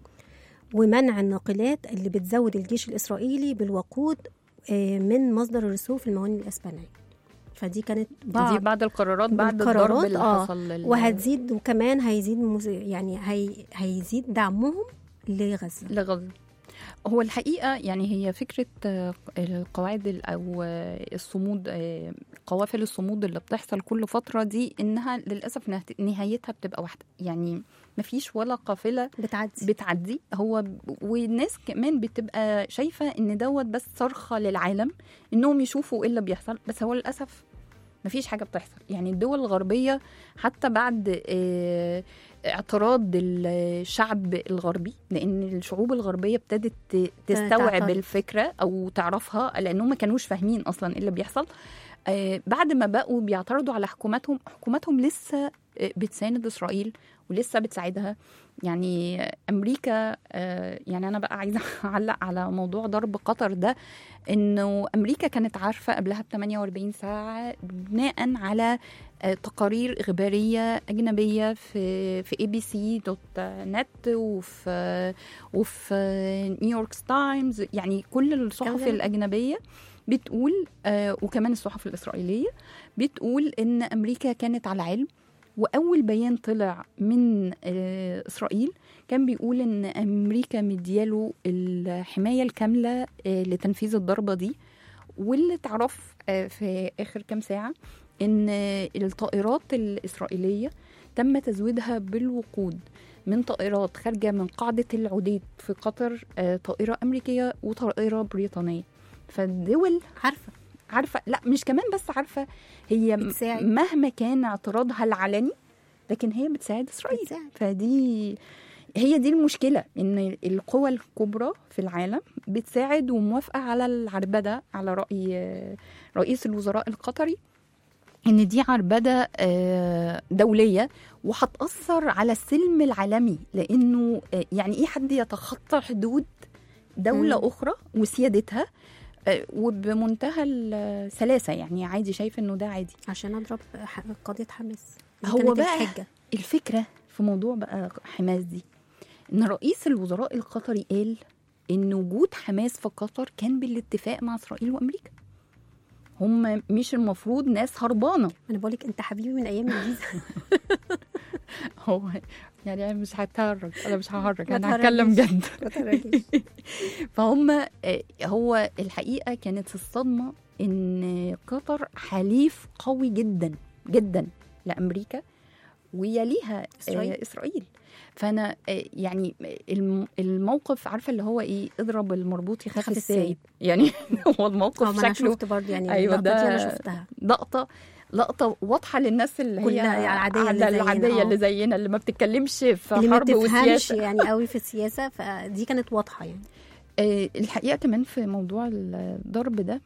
ومنع الناقلات اللي بتزود الجيش الاسرائيلي بالوقود آه، من مصدر الرسوب في الموانئ الاسبانيه فدي كانت دي بعض بعد القرارات بعد القرارات، الضرب اللي آه. حصل لل- وهتزيد وكمان هيزيد مز... يعني هي... هيزيد دعمهم لغزه لغزة هو الحقيقة يعني هي فكرة آه، القواعد ال- أو آه، الصمود آه، قوافل الصمود اللي بتحصل كل فترة دي إنها للأسف نهت- نهايتها بتبقى واحدة يعني مفيش ولا قافلة بتعدي بتعدي هو ب- والناس كمان بتبقى شايفة إن دوت بس صرخة للعالم إنهم يشوفوا إيه اللي بيحصل بس هو للأسف مفيش حاجة بتحصل يعني الدول الغربية حتى بعد آه، اعتراض الشعب الغربي لأن الشعوب الغربية ابتدت ت- تستوعب تعترض. الفكرة أو تعرفها لأنهم ما كانوش فاهمين أصلا إيه اللي بيحصل آه، بعد ما بقوا بيعترضوا على حكوماتهم حكوماتهم لسه آه، بتساند إسرائيل ولسه بتساعدها يعني امريكا آه، يعني انا بقى عايزه اعلق على موضوع ضرب قطر ده انه امريكا كانت عارفه قبلها ب 48 ساعه بناء على آه، تقارير اخباريه اجنبيه في في اي بي سي دوت نت وفي وفي نيويورك تايمز يعني كل الصحف كمان. الاجنبيه بتقول آه، وكمان الصحف الاسرائيليه بتقول ان امريكا كانت على علم واول بيان طلع من آه، اسرائيل كان بيقول ان امريكا مدياله الحمايه الكامله آه، لتنفيذ الضربه دي واللي تعرف آه، في اخر كام ساعه ان آه، الطائرات الاسرائيليه تم تزويدها بالوقود من طائرات خارجه من قاعده العديد في قطر آه، طائره امريكيه وطائره بريطانيه فالدول عارفه عارفه لا مش كمان بس عارفه هي م- بتساعد. مهما كان اعتراضها العلني لكن هي بتساعد اسرائيل بتساعد. فدي هي دي المشكله ان القوى الكبرى في العالم بتساعد وموافقه على العربده على راي آه، رئيس الوزراء القطري ان دي عربده آه، دوليه وهتاثر على السلم العالمي لانه آه، يعني ايه حد يتخطى حدود دوله مم. اخرى وسيادتها آه، وبمنتهى السلاسه يعني عادي شايف انه ده عادي عشان اضرب ح- قضيه حماس دي هو كانت بقى الحجه الفكره في موضوع بقى حماس دي ان رئيس الوزراء القطري قال ان وجود حماس في قطر كان بالاتفاق مع اسرائيل وامريكا هم مش المفروض ناس هربانه انا بقول لك انت حبيبي من ايام الجيزه هو يعني انا مش هتهرج انا مش ههرج ما انا هتكلم تهرجيش. جد ما تهرجيش. فهم آه، هو الحقيقه كانت الصدمه ان قطر حليف قوي جدا جدا لامريكا ويليها إسرائيل. آه، اسرائيل فانا آه، يعني الم- الموقف عارفه اللي هو ايه اضرب المربوط يخاف يخاف السايب السايب. يعني هو اه الموقف ما انا شكله شفت برضه يعني أيوة، اللقطة دي انا ده- شفتها لقطه لقطه واضحه للناس اللي هي كلها العادية اللي عادة- زينا، العاديه آه. اللي زينا اللي ما بتتكلمش في اللي ما حرب بتفهمش وسياسه يعني قوي في السياسه فدي كانت واضحه يعني آه، الحقيقه كمان في موضوع الضرب ده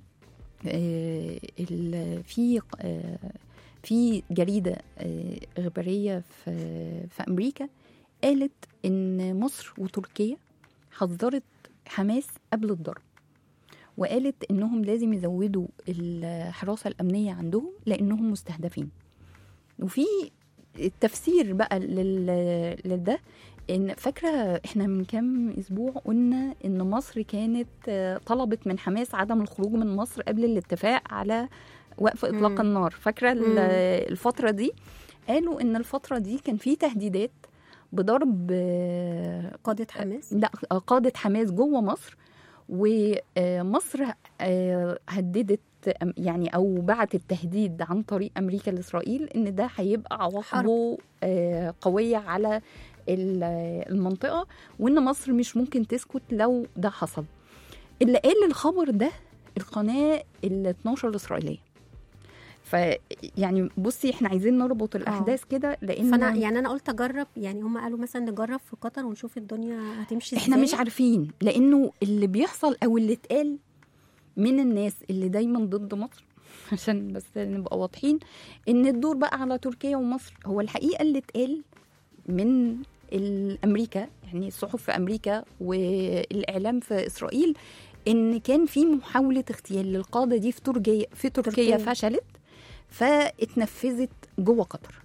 آه، ال- في آه، في جريده آه، اخباريه في في امريكا قالت ان مصر وتركيا حذرت حماس قبل الضرب وقالت انهم لازم يزودوا الحراسه الامنيه عندهم لانهم مستهدفين وفي التفسير بقى لل- لده ان فاكره احنا من كام اسبوع قلنا ان مصر كانت آه، طلبت من حماس عدم الخروج من مصر قبل الاتفاق على وقف اطلاق مم. النار فاكره ال- مم. الفتره دي قالوا ان الفتره دي كان في تهديدات بضرب آه، قاده حماس لا قادة حماس جوه مصر ومصر آه، هددت أم- يعني او بعتت تهديد عن طريق امريكا لاسرائيل ان ده هيبقى عواقبه آه، قويه على ال- المنطقه وان مصر مش ممكن تسكت لو ده حصل اللي قال الخبر ده القناه ال 12 الاسرائيليه ف يعني بصي احنا عايزين نربط الاحداث كده لان فانا يعني انا قلت اجرب يعني هم قالوا مثلا نجرب في قطر ونشوف الدنيا هتمشي احنا ازاي مش عارفين لانه اللي بيحصل او اللي اتقال من الناس اللي دايما ضد مصر عشان بس نبقى واضحين ان الدور بقى على تركيا ومصر هو الحقيقه اللي اتقال من الامريكا يعني الصحف في امريكا والاعلام في اسرائيل ان كان في محاوله اغتيال للقاده دي في تركيا في تركيا, تركيا. تركيا. فشلت فاتنفذت جوه قطر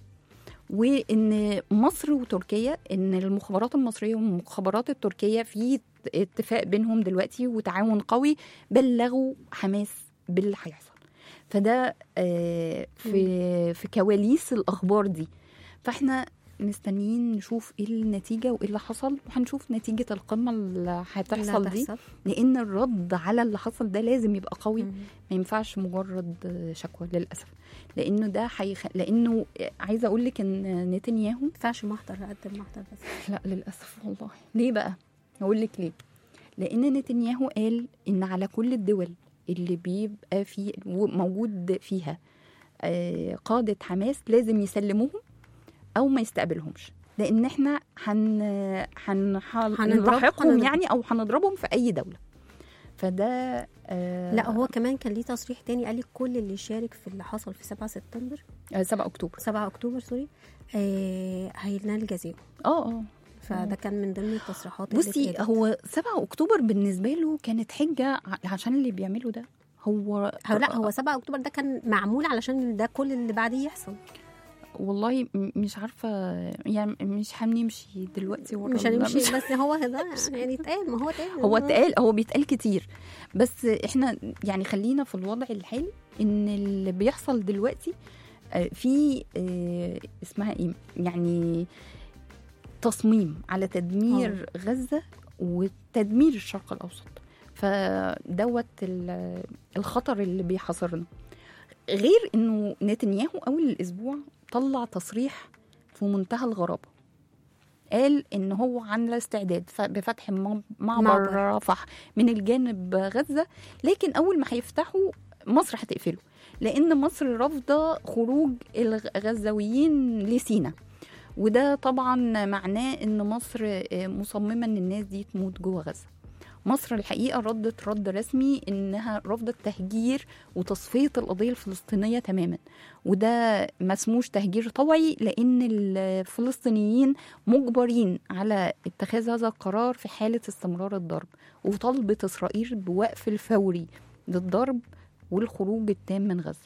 وان مصر وتركيا ان المخابرات المصريه والمخابرات التركيه في اتفاق بينهم دلوقتي وتعاون قوي بلغوا حماس باللي هيحصل فده آه، في في كواليس الاخبار دي فاحنا مستنيين نشوف ايه النتيجه وايه اللي حصل وهنشوف نتيجه القمه اللي لا هتحصل دي تحصل. لان الرد على اللي حصل ده لازم يبقى قوي مم. ما ينفعش مجرد شكوى للاسف لانه ده حيخ... لانه عايزه اقول لك ان نتنياهو ما ينفعش محضر اقدم محضر بس لا للاسف والله ليه بقى اقول لك ليه لان نتنياهو قال ان على كل الدول اللي بيبقى في موجود فيها آه، قاده حماس لازم يسلموهم او ما يستقبلهمش لان احنا هن هن هنضرب- هنلاحقهم هنضرب. يعني او هنضربهم في اي دوله فده آه لا هو كمان كان ليه تصريح تاني قال لك كل اللي شارك في اللي حصل في 7 سبتمبر آه 7 اكتوبر 7 اكتوبر سوري آه هينال جزاءه اه اه فده كان من ضمن التصريحات اللي بصي اتقالت. هو 7 اكتوبر بالنسبه له كانت حجه ع- عشان اللي بيعمله ده هو هو لا هو 7 اكتوبر ده كان معمول علشان ده كل اللي بعديه يحصل والله م- مش عارفه يعني مش هنمشي دلوقتي ورا مش ال- هنمشي مش- بس هو ده يعني اتقال ما هو اتقال هو اتقال هو بيتقال كتير بس احنا يعني خلينا في الوضع الحالي ان اللي بيحصل دلوقتي آه، في آه، اسمها ايه يعني تصميم على تدمير غزه وتدمير الشرق الاوسط فدوت ال- الخطر اللي بيحاصرنا غير انه نتنياهو اول الاسبوع طلع تصريح في منتهى الغرابه قال ان هو على استعداد ف- بفتح م- معبر معبر. رفح من الجانب غزه لكن اول ما هيفتحوا مصر هتقفله لان مصر رافضه خروج الغزاويين لسينا وده طبعا معناه ان مصر آه، مصممه ان الناس دي تموت جوه غزه مصر الحقيقه ردت رد رسمي انها رافضه تهجير وتصفيه القضيه الفلسطينيه تماما وده ما اسموش تهجير طوعي لان الفلسطينيين مجبرين على اتخاذ هذا القرار في حاله استمرار الضرب وطلبت اسرائيل بوقف الفوري للضرب والخروج التام من غزه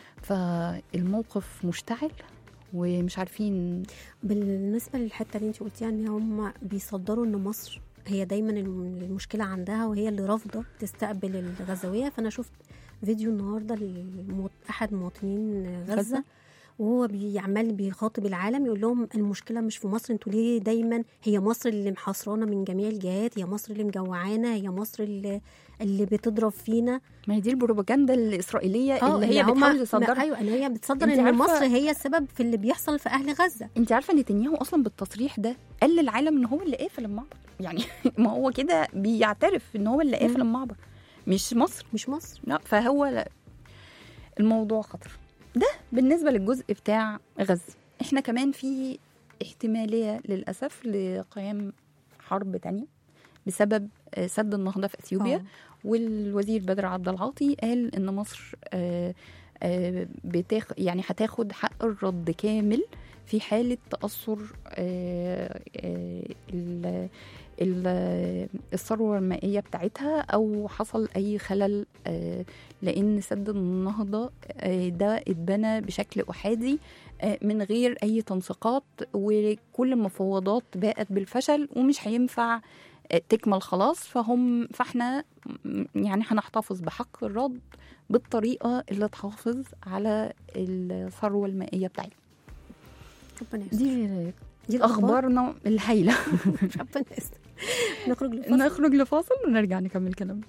فالموقف مشتعل ومش عارفين بالنسبه للحته اللي انت قلتيها ان هم بيصدروا ان مصر هي دايما الم- المشكله عندها وهي اللي رافضه تستقبل الغزاويه فانا شفت فيديو النهارده لاحد مواطنين غزه, غزة؟ وهو بيعمل بيخاطب العالم يقول لهم المشكله مش في مصر انتوا ليه دايما هي مصر اللي محاصرانا من جميع الجهات هي مصر اللي مجوعانا هي مصر اللي اللي بتضرب فينا ما هي دي البروباجندا الاسرائيليه اللي هي إن هما- بتحاول ما- تصدرها ايوه ان هي بتصدر أنت ان عارفة- مصر هي السبب في اللي بيحصل في اهل غزه انت عارفه نتنياهو اصلا بالتصريح ده قال للعالم ان هو اللي قافل المعبر يعني ما هو كده بيعترف ان هو اللي قافل المعبر مش مصر مش مصر لا فهو لا الموضوع خطر ده بالنسبه للجزء بتاع غزه احنا كمان في احتماليه للاسف لقيام حرب تانية بسبب آه، سد النهضه في اثيوبيا آه. والوزير بدر عبد العاطي قال ان مصر آه، آه، بتاخ يعني هتاخد حق الرد كامل في حاله تاثر آه، آه، ال- ال- الثروه المائيه بتاعتها او حصل اي خلل آه، لان سد النهضه آه، ده اتبنى بشكل احادي آه، من غير اي تنسيقات وكل المفاوضات باءت بالفشل ومش هينفع آه، تكمل خلاص فهم فاحنا م- يعني هنحتفظ بحق الرد بالطريقه اللي تحافظ على الثروه المائيه بتاعتنا ربنا يستر دي دي الاخبار اخبارنا الهايله ربنا يستر نخرج لفاصل نخرج لفاصل ونرجع نكمل كلامنا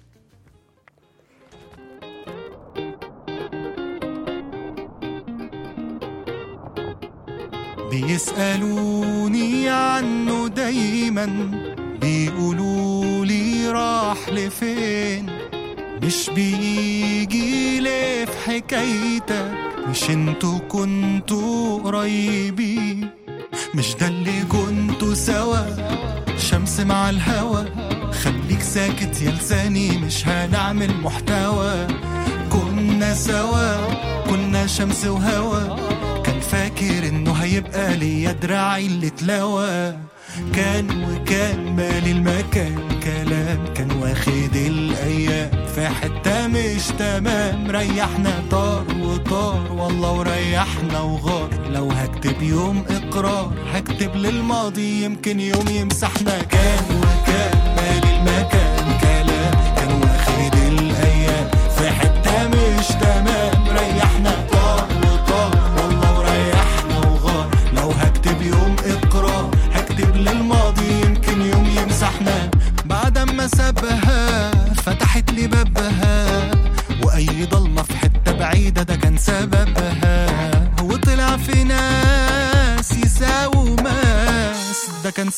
بيسألوني عنه دايما بيقولوا لي راح لفين مش بيجي ليه في حكايتك مش انتوا كنتوا قريبين مش ده اللي كنتوا سوا شمس مع الهوا خليك ساكت يا لساني مش هنعمل محتوى كنا سوا كنا شمس وهوا كان فاكر انه هيبقى ليا دراعي اللي اتلوى كان وكان مالي المكان كلام كان واخد الايام في حته مش تمام ريحنا طار وطار والله وريحنا وغار لو هكتب يوم اقرار هكتب للماضي يمكن يوم يمسحنا كان وكان مالي المكان كلام كان واخد الايام في حته مش تمام ريحنا طار وطار والله وريحنا وغار لو هكتب يوم اقرار هكتب للماضي يمكن يوم يمسحنا بعد ما سابها فتحت لي بابها واي ضلمه في حته بعيده ده كان سببها وطلع في ناس يساووا ماس ده كان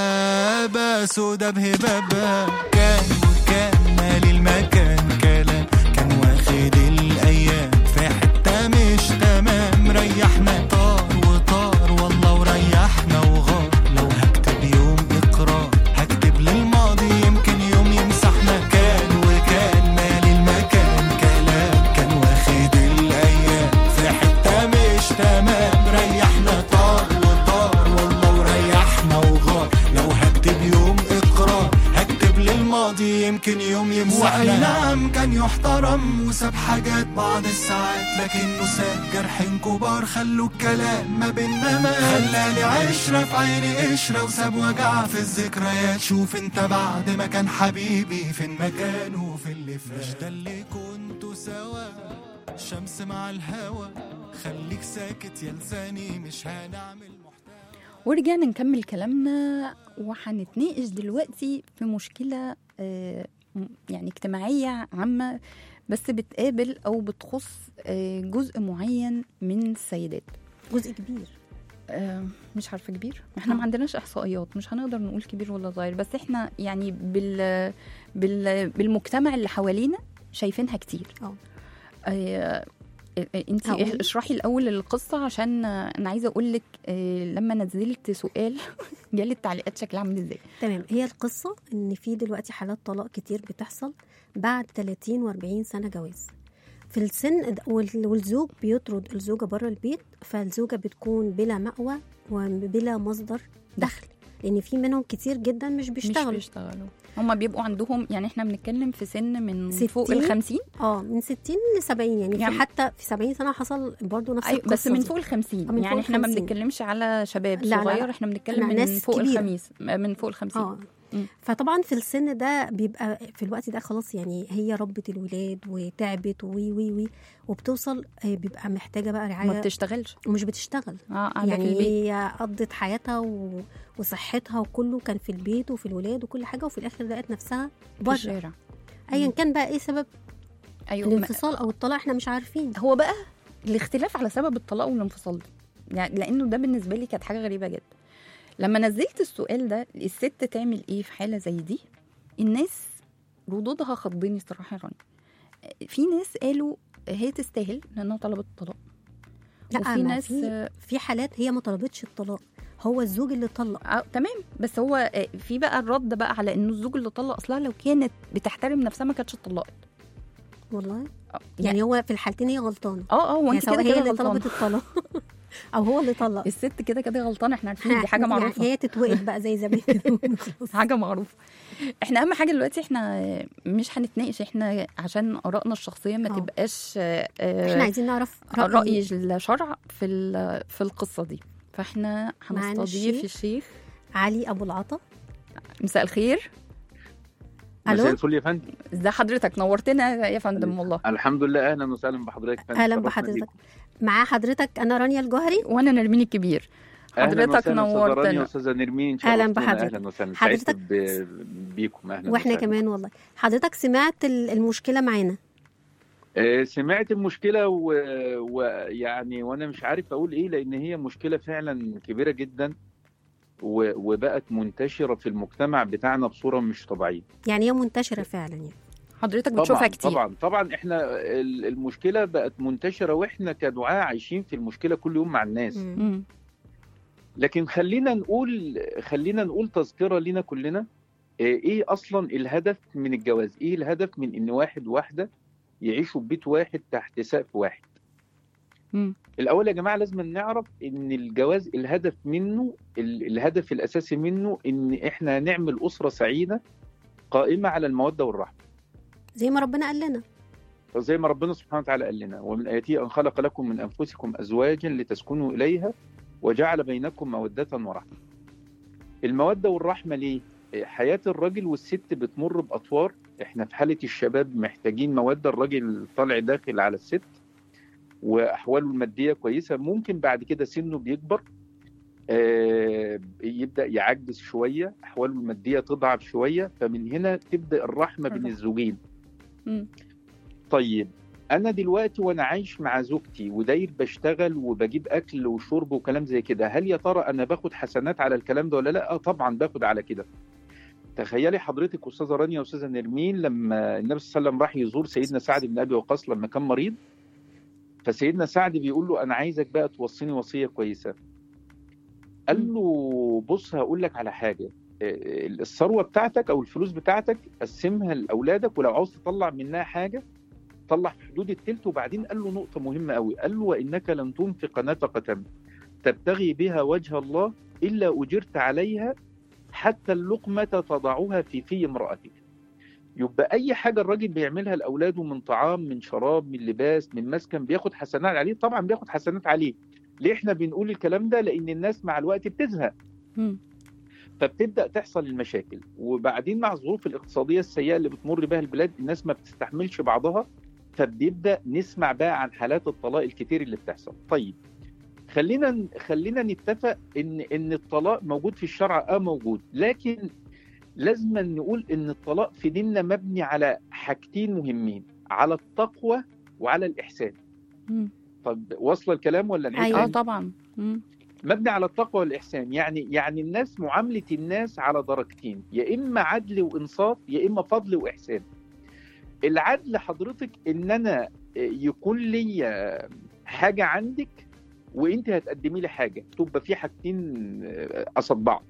سحابه سودا بهبابها كان وكان مالي المكان كلام كان واخد الايام في حته مش تمام ريحنا طار وطار والله وريحنا وغار لو هكتب يوم اقرار هكتب للماضي يمكن يوم يمسحنا كان وكان مالي المكان كلام كان واخد الايام في حته مش تمام ريحنا طار وطار والله وريحنا وغار لو هكتب يوم اقرار هكتب للماضي يمكن يوم يمسحنا واي نعم كان يحترم وساب حاجات بعض الساعات لكنه ساب جرحين كبار خلوا الكلام ما بينا ما خلاني عشرة في عيني قشرة وساب وجع في الذكريات شوف انت بعد ما كان حبيبي فين مكانه في اللي فات مش ده اللي كنتوا سوا شمس مع الهوا خليك ساكت يا لساني مش هنعمل محتوى ورجعنا نكمل كلامنا وهنتناقش دلوقتي في مشكلة آه، م- يعني اجتماعية عامة بس بتقابل أو بتخص آه، جزء معين من السيدات جزء كبير آه، مش عارفة كبير احنا ما آه. عندناش احصائيات مش هنقدر نقول كبير ولا صغير بس احنا يعني بال بال بالمجتمع اللي حوالينا شايفينها كتير اه. آه انت هقول. اشرحي الاول القصه عشان آه، انا عايزه اقول لك آه لما نزلت سؤال جالي التعليقات شكلها عامل ازاي تمام هي القصة إن في دلوقتي حالات طلاق كتير بتحصل بعد 30 و40 سنة جواز في السن ده- وال- والزوج بيطرد الزوجة بره البيت فالزوجة بتكون بلا مأوى وبلا مصدر دخل لأن في منهم كتير جدا مش مش بيشتغلوا بيشتغلوا هما بيبقوا عندهم يعني احنا بنتكلم في سن من فوق ستين؟ ال 50 اه من 60 ل 70 يعني, يعني- في حتى في 70 سنة حصل برضو نفس أيوة القصة بس من دي. فوق ال 50 آه، من يعني فوق احنا ما الخمسين. بنتكلمش على شباب لا، لا، صغير لا. احنا بنتكلم أنا من ناس فوق كبيرة. الخميس من فوق ال 50 اه مم. فطبعا في السن ده بيبقى في الوقت ده خلاص يعني هي ربت الولاد وتعبت وي وي وي وبتوصل آه، بيبقى محتاجه بقى ما رعايه بتشتغلش ومش بتشتغل اه قاعده في يعني البيت هي قضت حياتها و... وصحتها وكله كان في البيت وفي الولاد وكل حاجه وفي الاخر لقت نفسها في بره الشارع ايا كان بقى ايه سبب ايوه ما- الانفصال او الطلاق احنا مش عارفين هو بقى الاختلاف على سبب الطلاق والانفصال ده يعني لانه ده بالنسبه لي كانت حاجه غريبه جدا لما نزلت السؤال ده الست تعمل ايه في حاله زي دي الناس ردودها خضني الصراحه يا رانيا في ناس قالوا هي تستاهل لانها طلبت الطلاق لا وفي ما ناس في في حالات هي ما طلبتش الطلاق هو الزوج اللي طلق آه تمام بس هو آه، في بقى الرد بقى على انه الزوج اللي طلق اصلها لو كانت بتحترم نفسها ما كانتش اتطلقت والله آه، يعني هو في الحالتين هي غلطانه اه اه يعني وانت سواء كده هي كده اللي غلطانه طلبت الطلاق او هو اللي طلق الست كده كده غلطانه احنا عارفين دي حاجه يعني معروفه هي تتوقف بقى زي زمان كده خلاص. حاجه معروفه احنا اهم حاجه دلوقتي احنا مش هنتناقش احنا عشان ارائنا الشخصيه ما آه. تبقاش آه، آه، احنا عايزين نعرف راي الشرع في ال- في القصه دي فاحنا معانا هنستضيف الشيخ. الشيخ علي ابو العطا مساء الخير مساء الو الفل يا فندم ازي حضرتك نورتنا يا فندم والله الحمد لله اهلا وسهلا بحضرتك يا فندم. اهلا شرفنا بحضرتك بيكم. معاه حضرتك انا رانيا الجوهري وانا نرمين الكبير أهلاً حضرتك وسهلاً أستاذة رانيا نورتنا واستاذه نرمين أهلاً شرفتونا. بحضرتك. اهلا وسهلا حضرتك- سعدت ب- بيكم اهلا واحنا وسهلاً. كمان والله حضرتك سمعت ال- المشكله معانا آه، سمعت المشكله ويعني و... ويعني وانا مش عارف اقول ايه لان هي مشكله فعلا كبيره جدا و... وبقت منتشره في المجتمع بتاعنا بصوره مش طبيعيه يعني هي منتشره فعلا يعني حضرتك بتشوفها طبعا كتير طبعا طبعا احنا ال- المشكله بقت منتشره واحنا كدعاة عايشين في المشكله كل يوم مع الناس مم. مم. لكن خلينا نقول خلينا نقول تذكره لنا كلنا آه، ايه اصلا الهدف من الجواز ايه الهدف من ان واحد وواحده يعيشوا في بيت واحد تحت سقف واحد مم. الاول يا جماعه لازم نعرف ان الجواز الهدف منه ال- الهدف الاساسي منه ان احنا نعمل اسره سعيده قائمه على الموده والرحمه زي ما ربنا قال لنا زي ما ربنا سبحانه وتعالى قال لنا ومن آياته أن خلق لكم من أنفسكم أزواجا لتسكنوا إليها وجعل بينكم مودة ورحمة المودة والرحمة ليه؟ حياة الراجل والست بتمر بأطوار احنا في حالة الشباب محتاجين مودة الراجل طالع داخل على الست وأحواله المادية كويسة ممكن بعد كده سنه بيكبر آه، يبدأ يعجز شوية أحواله المادية تضعف شوية فمن هنا تبدأ الرحمة بين الرحمة. الزوجين مم. طيب انا دلوقتي وانا عايش مع زوجتي وداير بشتغل وبجيب اكل وشرب وكلام زي كده هل يا ترى انا باخد حسنات على الكلام ده ولا لا آه طبعا باخد على كده تخيلي حضرتك استاذه رانيا واستاذه نرمين لما النبي صلى الله عليه وسلم راح يزور سيدنا سعد بن ابي وقاص لما كان مريض فسيدنا سعد بيقول له انا عايزك بقى توصيني وصيه كويسه قال له بص هقول لك على حاجه آه، الثروه بتاعتك او الفلوس بتاعتك قسمها لاولادك ولو عاوز تطلع منها حاجه طلع في حدود التلت وبعدين قال له نقطة مهمة قوي قال له وإنك لن تنفق نفقة تبتغي بها وجه الله إلا أجرت عليها حتى اللقمة تضعها في في امرأتك يبقى أي حاجة الراجل بيعملها لأولاده من طعام من شراب من لباس من مسكن بياخد حسنات عليه طبعا بياخد حسنات عليه ليه احنا بنقول الكلام ده لأن الناس مع الوقت بتزهق مم. فبتبدا تحصل المشاكل وبعدين مع الظروف الاقتصاديه السيئه اللي بتمر بها البلاد الناس ما بتستحملش بعضها فبيبدا نسمع بقى عن حالات الطلاق الكتير اللي بتحصل طيب خلينا خلينا نتفق ان ان الطلاق موجود في الشرع اه موجود لكن لازم نقول ان الطلاق في ديننا مبني على حاجتين مهمين على التقوى وعلى الاحسان مم. طب واصله الكلام ولا نعيد أيوة. اه تاني؟ طبعا مم. مبني على التقوى والإحسان يعني يعني الناس معاملة الناس على درجتين يا إما عدل وإنصاف يا إما فضل وإحسان العدل حضرتك إن أنا يكون لي حاجة عندك وأنت هتقدمي لي حاجة تبقى في حاجتين قصد بعض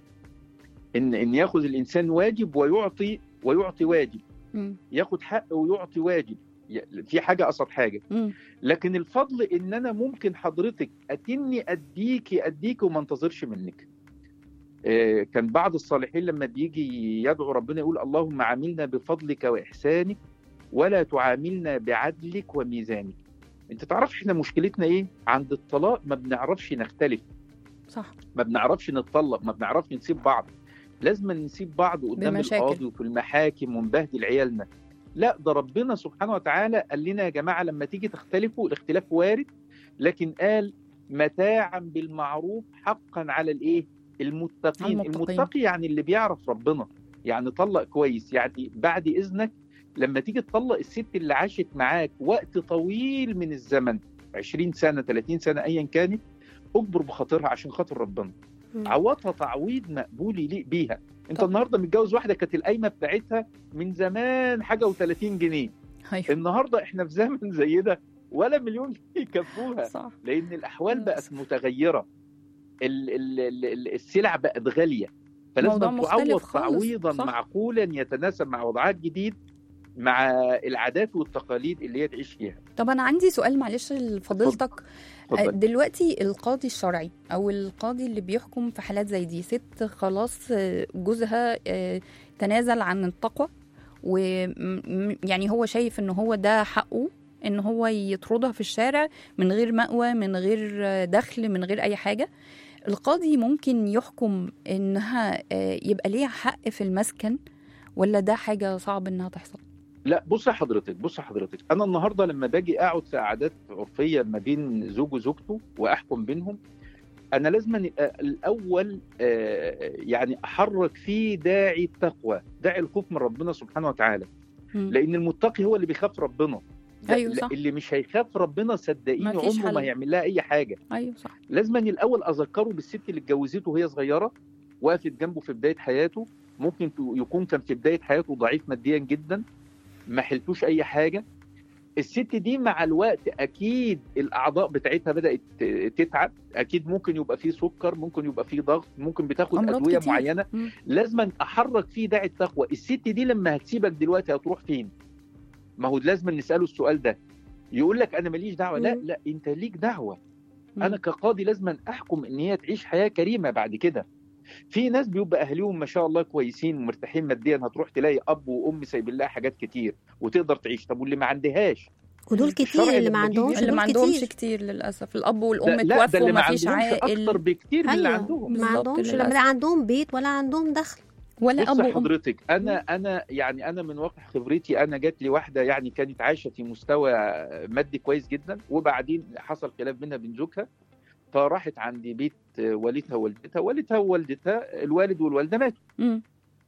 إن إن ياخذ الإنسان واجب ويعطي ويعطي واجب مم. ياخد حق ويعطي واجب ي- في حاجة قصد حاجة مم. لكن الفضل ان انا ممكن حضرتك اتني اديكي اديكي وما انتظرش منك آه، كان بعض الصالحين لما بيجي يدعو ربنا يقول اللهم عاملنا بفضلك واحسانك ولا تعاملنا بعدلك وميزانك انت تعرف احنا مشكلتنا ايه عند الطلاق ما بنعرفش نختلف صح ما بنعرفش نتطلق ما بنعرفش نسيب بعض لازم نسيب بعض قدام بمشاكل. القاضي وفي المحاكم ونبهدل عيالنا لا ده ربنا سبحانه وتعالى قال لنا يا جماعه لما تيجي تختلفوا الاختلاف وارد لكن قال متاعا بالمعروف حقا على الايه المتقين المتقين. المتقي يعني اللي بيعرف ربنا يعني طلق كويس يعني بعد اذنك لما تيجي تطلق الست اللي عاشت معاك وقت طويل من الزمن 20 سنه 30 سنه ايا كانت اجبر بخاطرها عشان خاطر ربنا مم. عوضها تعويض مقبول يليق بيها انت طب. النهارده متجوز واحده كانت القايمه بتاعتها من زمان حاجه و30 جنيه ايوه النهارده احنا في زمن زي ده ولا مليون جنيه يكفوها صح لان الاحوال بقت للأسف. متغيره ال ال ال ال السلع بقت غاليه الموضوع فلازم مختلف تعوض خالص، تعويضا صح. معقولا يتناسب مع وضعها الجديد مع العادات والتقاليد اللي هي تعيش فيها طب انا عندي سؤال معلش لفضيلتك اتفضل. دلوقتي القاضي الشرعي او القاضي اللي بيحكم في حالات زي دي ست خلاص آه، جوزها آه، تنازل عن التقوى ويعني هو شايف ان هو ده حقه ان هو يطردها في الشارع من غير مأوى من غير آه، دخل من غير اي حاجه القاضي ممكن يحكم انها آه، يبقى ليها حق في المسكن ولا ده حاجه صعب انها تحصل لا بص حضرتك بص حضرتك انا النهارده لما باجي اقعد في قعدات عرفيه ما بين زوج وزوجته واحكم بينهم انا لازم يبقى الاول آه، يعني احرك فيه داعي التقوى داعي الخوف من ربنا سبحانه وتعالى مم. لان المتقي هو اللي بيخاف ربنا ده- أيوة صح. اللي مش هيخاف ربنا صدقيني مفيش عمره حل. ما هيعمل لها اي حاجه ايوه صح لازم أن الاول اذكره بالست اللي اتجوزته وهي صغيره وقفت جنبه في بدايه حياته ممكن ت- يكون كان في بدايه حياته ضعيف ماديا جدا ما حلتوش اي حاجه الست دي مع الوقت اكيد الاعضاء بتاعتها بدات ت- تتعب اكيد ممكن يبقى فيه سكر ممكن يبقى فيه ضغط ممكن بتاخد أمراض ادويه كتير. معينه مم. لازم احرك فيه داعي التقوى الست دي لما هتسيبك دلوقتي هتروح فين ما هو لازم نساله السؤال ده يقول لك انا ماليش دعوه لا مم. لا انت ليك دعوه مم. انا كقاضي لازم احكم ان هي تعيش حياه كريمه بعد كده في ناس بيبقى اهاليهم ما شاء الله كويسين ومرتاحين ماديا هتروح تلاقي اب وام سايبين لها حاجات كتير وتقدر تعيش طب واللي ما عندهاش ودول الشرع كتير اللي ما لما يجي- عندهمش اللي ما دول عندهمش كتير كتير للاسف الاب ده والام لا ده توفوا اللي ما وما فيش عندهمش اكتر عائل بكتير من اللي ايوه عندهم ما بالظبط عندهمش للأسف. لا عندهم بيت ولا عندهم دخل ولا بص اب وام حضرتك انا انا يعني انا من واقع خبرتي انا جات لي واحده يعني كانت عايشه في مستوى مادي كويس جدا وبعدين حصل خلاف بينها وبين زوجها فراحت عند بيت والدها ووالدتها والدها ووالدتها الوالد والوالده ماتوا مم.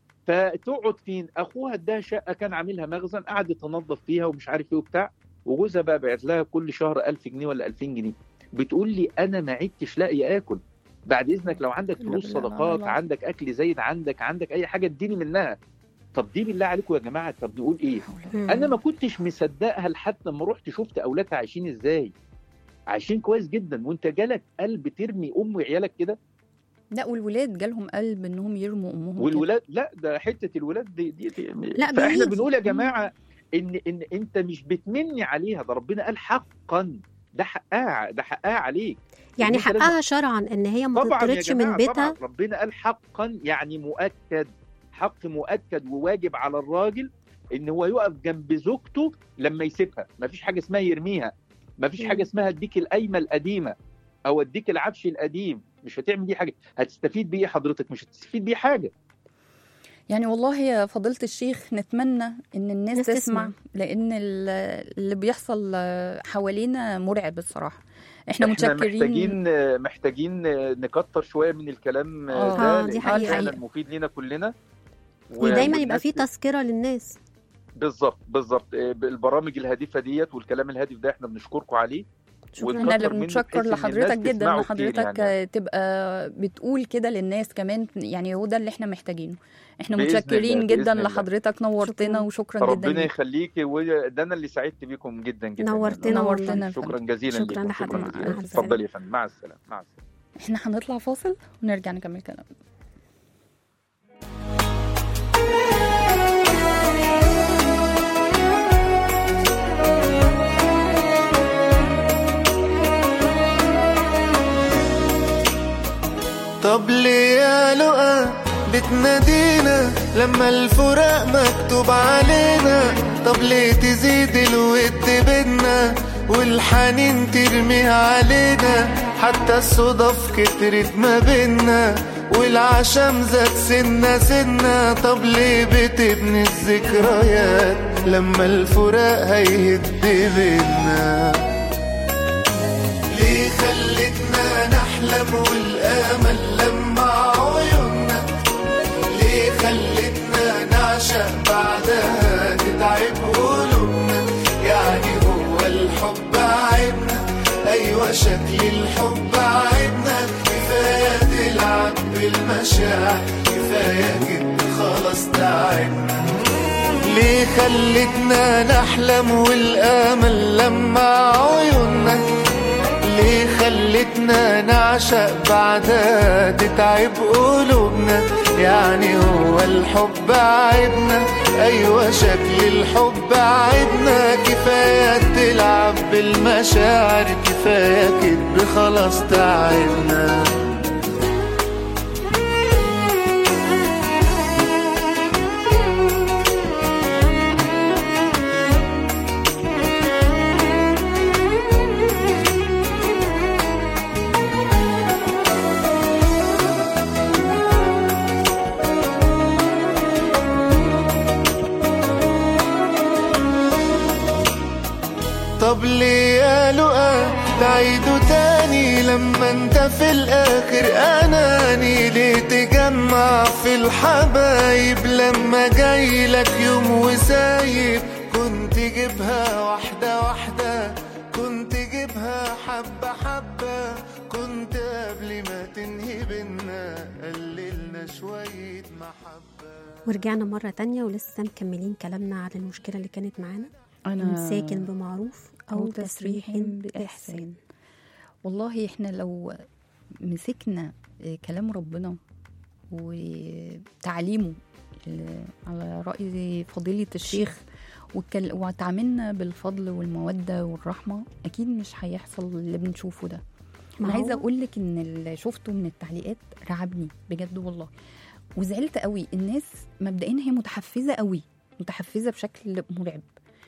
فتقعد فين اخوها اداها شقه كان عاملها مخزن قعدت تنظف فيها ومش عارف ايه وبتاع وجوزها بقى بعت لها كل شهر 1000 جنيه ولا 2000 جنيه بتقول لي انا ما عدتش لاقي اكل بعد اذنك لو عندك لا فلوس بالله، لا صدقات والله. عندك اكل زايد عندك عندك اي حاجه اديني منها طب دي بالله عليكم يا جماعه طب نقول ايه مم. انا ما كنتش مصدقها لحد ما رحت شفت اولادها عايشين ازاي عايشين كويس جدا وانت جالك قلب ترمي ام وعيالك كده لا والولاد جالهم قلب انهم يرموا امهم كده. والولاد لا ده حته الولاد دي, دي, دي لا، فاحنا بيجي. بنقول يا جماعه ان ان انت مش بتمني عليها ده ربنا قال حقا ده حقها ده حقها عليك يعني أنت لازم- حقها شرعا ان هي ما طبعا يا تطردش جماعه من بيتها طبعا ربنا قال حقا يعني مؤكد حق مؤكد وواجب على الراجل ان هو يقف جنب زوجته لما يسيبها مفيش حاجه اسمها يرميها مفيش مم. حاجه اسمها اديك القايمه القديمه او اديك العفش القديم مش هتعمل دي حاجه هتستفيد بيه حضرتك مش هتستفيد بيه حاجه يعني والله يا فضيلة الشيخ نتمنى ان الناس الناس تسمع, تسمع. لان ال- اللي بيحصل حوالينا مرعب الصراحة احنا احنا متشكرين محتاجين محتاجين نكتر شويه من الكلام آه. ده آه، دي لأن حقيقة. فعلا مفيد لينا كلنا ودايما يبقى والناس- فيه تذكره للناس بالظبط بالظبط البرامج الهادفه ديت والكلام الهادف ده احنا بنشكركم عليه شكراً. ونكتر احنا اللي منه بنتشكر بحيث إن لحضرتك الناس جدا تسمعه ان كتير حضرتك يعني. تبقى بتقول كده للناس كمان يعني هو ده اللي احنا محتاجينه احنا بإذن متشكرين الله، جدا بإذن الله. لحضرتك نورتنا شكراً. وشكرا جدا ربنا ليك. يخليكي وده انا اللي سعدت بيكم جدا جدا نورتنا نورتنا والله. يا فندم. شكرا جزيلا شكراً ليكم لحضرتك. شكرا مع جزيلا السلامة. اتفضلي يا فندم مع السلامه مع السلامه احنا هنطلع فاصل ونرجع نكمل كلام طب ليه يا لقا بتنادينا لما الفراق مكتوب علينا طب ليه تزيد الود بينا والحنين ترميها علينا حتى الصدف كترت ما بينا والعشم زاد سنة سنة طب ليه بتبني الذكريات لما الفراق هيهد بينا ليه خلتنا نحلم والامل لما عيوننا ليه خلتنا نعشق بعدها تتعب قلوبنا يعني هو الحب عيبنا ايوه شكل الحب عيبنا كفايه تلعب بالمشاعر كفايه كده خلاص تعبنا ليه خلتنا نحلم والامل لما عيوننا ليه خلتنا نعشق بعدها تتعب قلوبنا يعني هو الحب عيبنا ايوه شكل الحب عيبنا كفايه تلعب بالمشاعر كفايه كده خلاص تعبنا طب ليه يا لقا تعيده تاني لما انت في الاخر اناني ليه تجمع في الحبايب لما جاي لك يوم وسايب كنت جيبها واحدة واحدة كنت جيبها حبة حبة كنت قبل ما تنهي بينا قللنا شوية محبة ورجعنا مرة تانية ولسه مكملين كلامنا على المشكلة اللي كانت معانا إمساك بمعروف أو, أو تسريح تسريح بإحسان بإحسان. والله احنا لو مسكنا آه، كلام ربنا وتعليمه ال- على رأي فضيلة الشيخ واتكل- وتعاملنا بالفضل والمودة والرحمة أكيد مش هيحصل اللي بنشوفه ده ما أنا عايزة هو- أقول لك إن اللي شفته من التعليقات رعبني بجد والله وزعلت قوي الناس مبدئيا هي متحفزة قوي متحفزة بشكل مرعب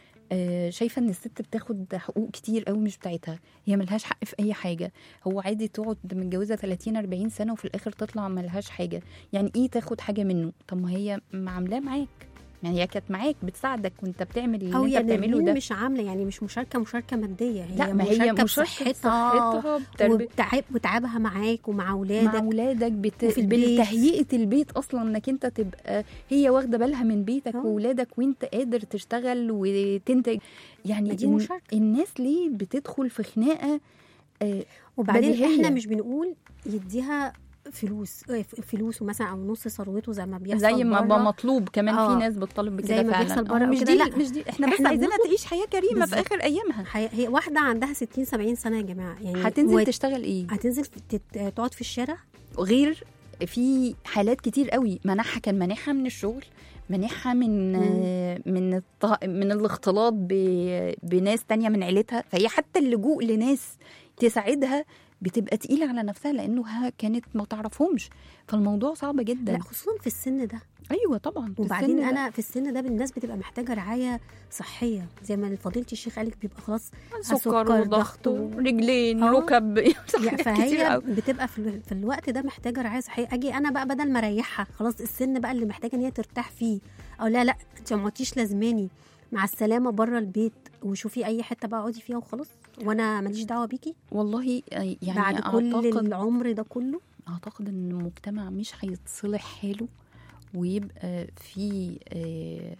آه، شايفه ان الست بتاخد حقوق كتير قوي مش بتاعتها هي ملهاش حق في اي حاجه هو عادي تقعد متجوزه 30 40 سنه وفي الاخر تطلع ملهاش حاجه يعني ايه تاخد حاجه منه طب ما هي عاملاه معاك يعني هي كانت معاك بتساعدك وانت بتعمل اللي أو انت يعني بتعمله مين ده مش عاملة يعني مش مشاركة مشاركة مادية هي لا ما هي مشاركة مشاركه بصحتها بصحتها بتربية وبتعب وتعبها معاك ومع مع أولادك اولادك بت... وفي البيت. بالتهيئه البيت اصلا انك انت تبقى هي واخده بالها من بيتك آه. واولادك وانت قادر تشتغل وتنتج يعني ما دي الن- مشاركة. الناس ليه بتدخل في خناقه آه، وبعدين بديهية. احنا مش بنقول يديها فلوس آه، ف- فلوسه مثلا او نص ثروته زي ما بيحصل زي ما بره. بقى مطلوب كمان آه. في ناس بطالب بكده زي ما فعلا بيحصل آه، بره مش وكده، دي لا. مش دي احنا بس إحنا عايزينها بنطلب- تعيش حياه كريمه في بالظبط. اخر ايامها هي هي واحده عندها 60 70 سنه يا جماعه يعني هتنزل وت- تشتغل ايه هتنزل تت- تقعد في الشارع غير في حالات كتير قوي منحها كان منحها من الشغل منحها من آه، من الط- من الاختلاط ب- بناس تانية من عيلتها فهي حتى اللجوء لناس تساعدها بتبقى تقيلة على نفسها لأنه ها كانت ما تعرفهمش فالموضوع صعب جدا لا خصوصا في السن ده أيوة طبعا في وبعدين السن ده. انا في السن ده الناس بتبقى محتاجه رعايه صحيه زي ما فضيله الشيخ قالك بيبقى خلاص سكر وضغط ورجلين آه. ركب يعني حاجات كتير فهي قوي. بتبقى في, ال- في الوقت ده محتاجه رعايه صحيه اجي انا بقى بدل ما اريحها خلاص السن بقى اللي محتاجه ان هي ترتاح فيه او لا لا انت ما عدتيش لازماني مع السلامه بره البيت وشوفي اي حته بقى اقعدي فيها وخلاص وانا ماليش دعوه بيكي والله آه، يعني بعد كل أعتقد العمر ده كله اعتقد ان المجتمع مش هيتصلح حاله ويبقى في آه،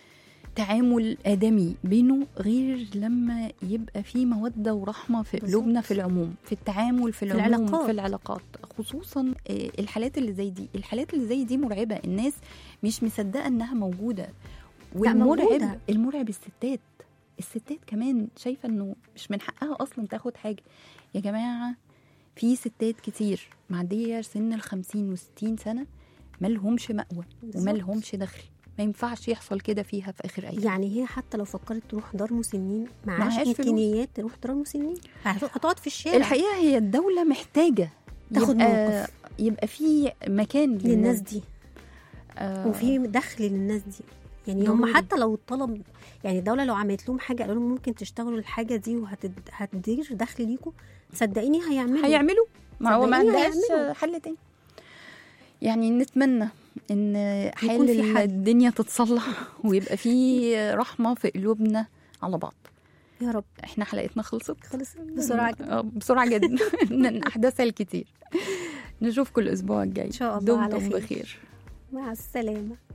تعامل ادمي بينه غير لما يبقى في موده ورحمه في بالظبط. قلوبنا في العموم في التعامل في العموم العلاقات. في العلاقات خصوصا آه، الحالات اللي زي دي الحالات اللي زي دي مرعبه الناس مش مصدقه انها موجوده والمرعب موجودة. المرعب الستات الستات كمان شايفه انه مش من حقها اصلا تاخد حاجه يا جماعه في ستات كتير معديه سن ال 50 و60 سنه مالهمش مأوى بالظبط. ومالهمش دخل ما ينفعش يحصل كده فيها في اخر ايام يعني هي حتى لو فكرت تروح دار مسنين معهاش معهاش فلوس. امكانيات تروح دار مسنين هت- هتقعد في الشارع الحقيقه هي الدوله محتاجه تاخد يبقى موقف يبقى في مكان للناس دي آه وفي دخل للناس دي يعني هم ضروري. حتى لو الطلب يعني الدوله لو عملت لهم حاجه قالوا لهم ممكن تشتغلوا الحاجه دي وهتدير دخل ليكم صدقيني هيعملوا هيعملوا ما هو ما صدقيني عندهاش هيعملوا. حل تاني يعني نتمنى ان حال في حل. الدنيا تتصلح ويبقى في رحمه في قلوبنا على بعض يا رب احنا حلقتنا خلصت خلص بسرعه كده آه، بسرعه جدا من احداثها الكتير نشوفكم الاسبوع الجاي إن شاء الله على دمتم خير. بخير مع السلامه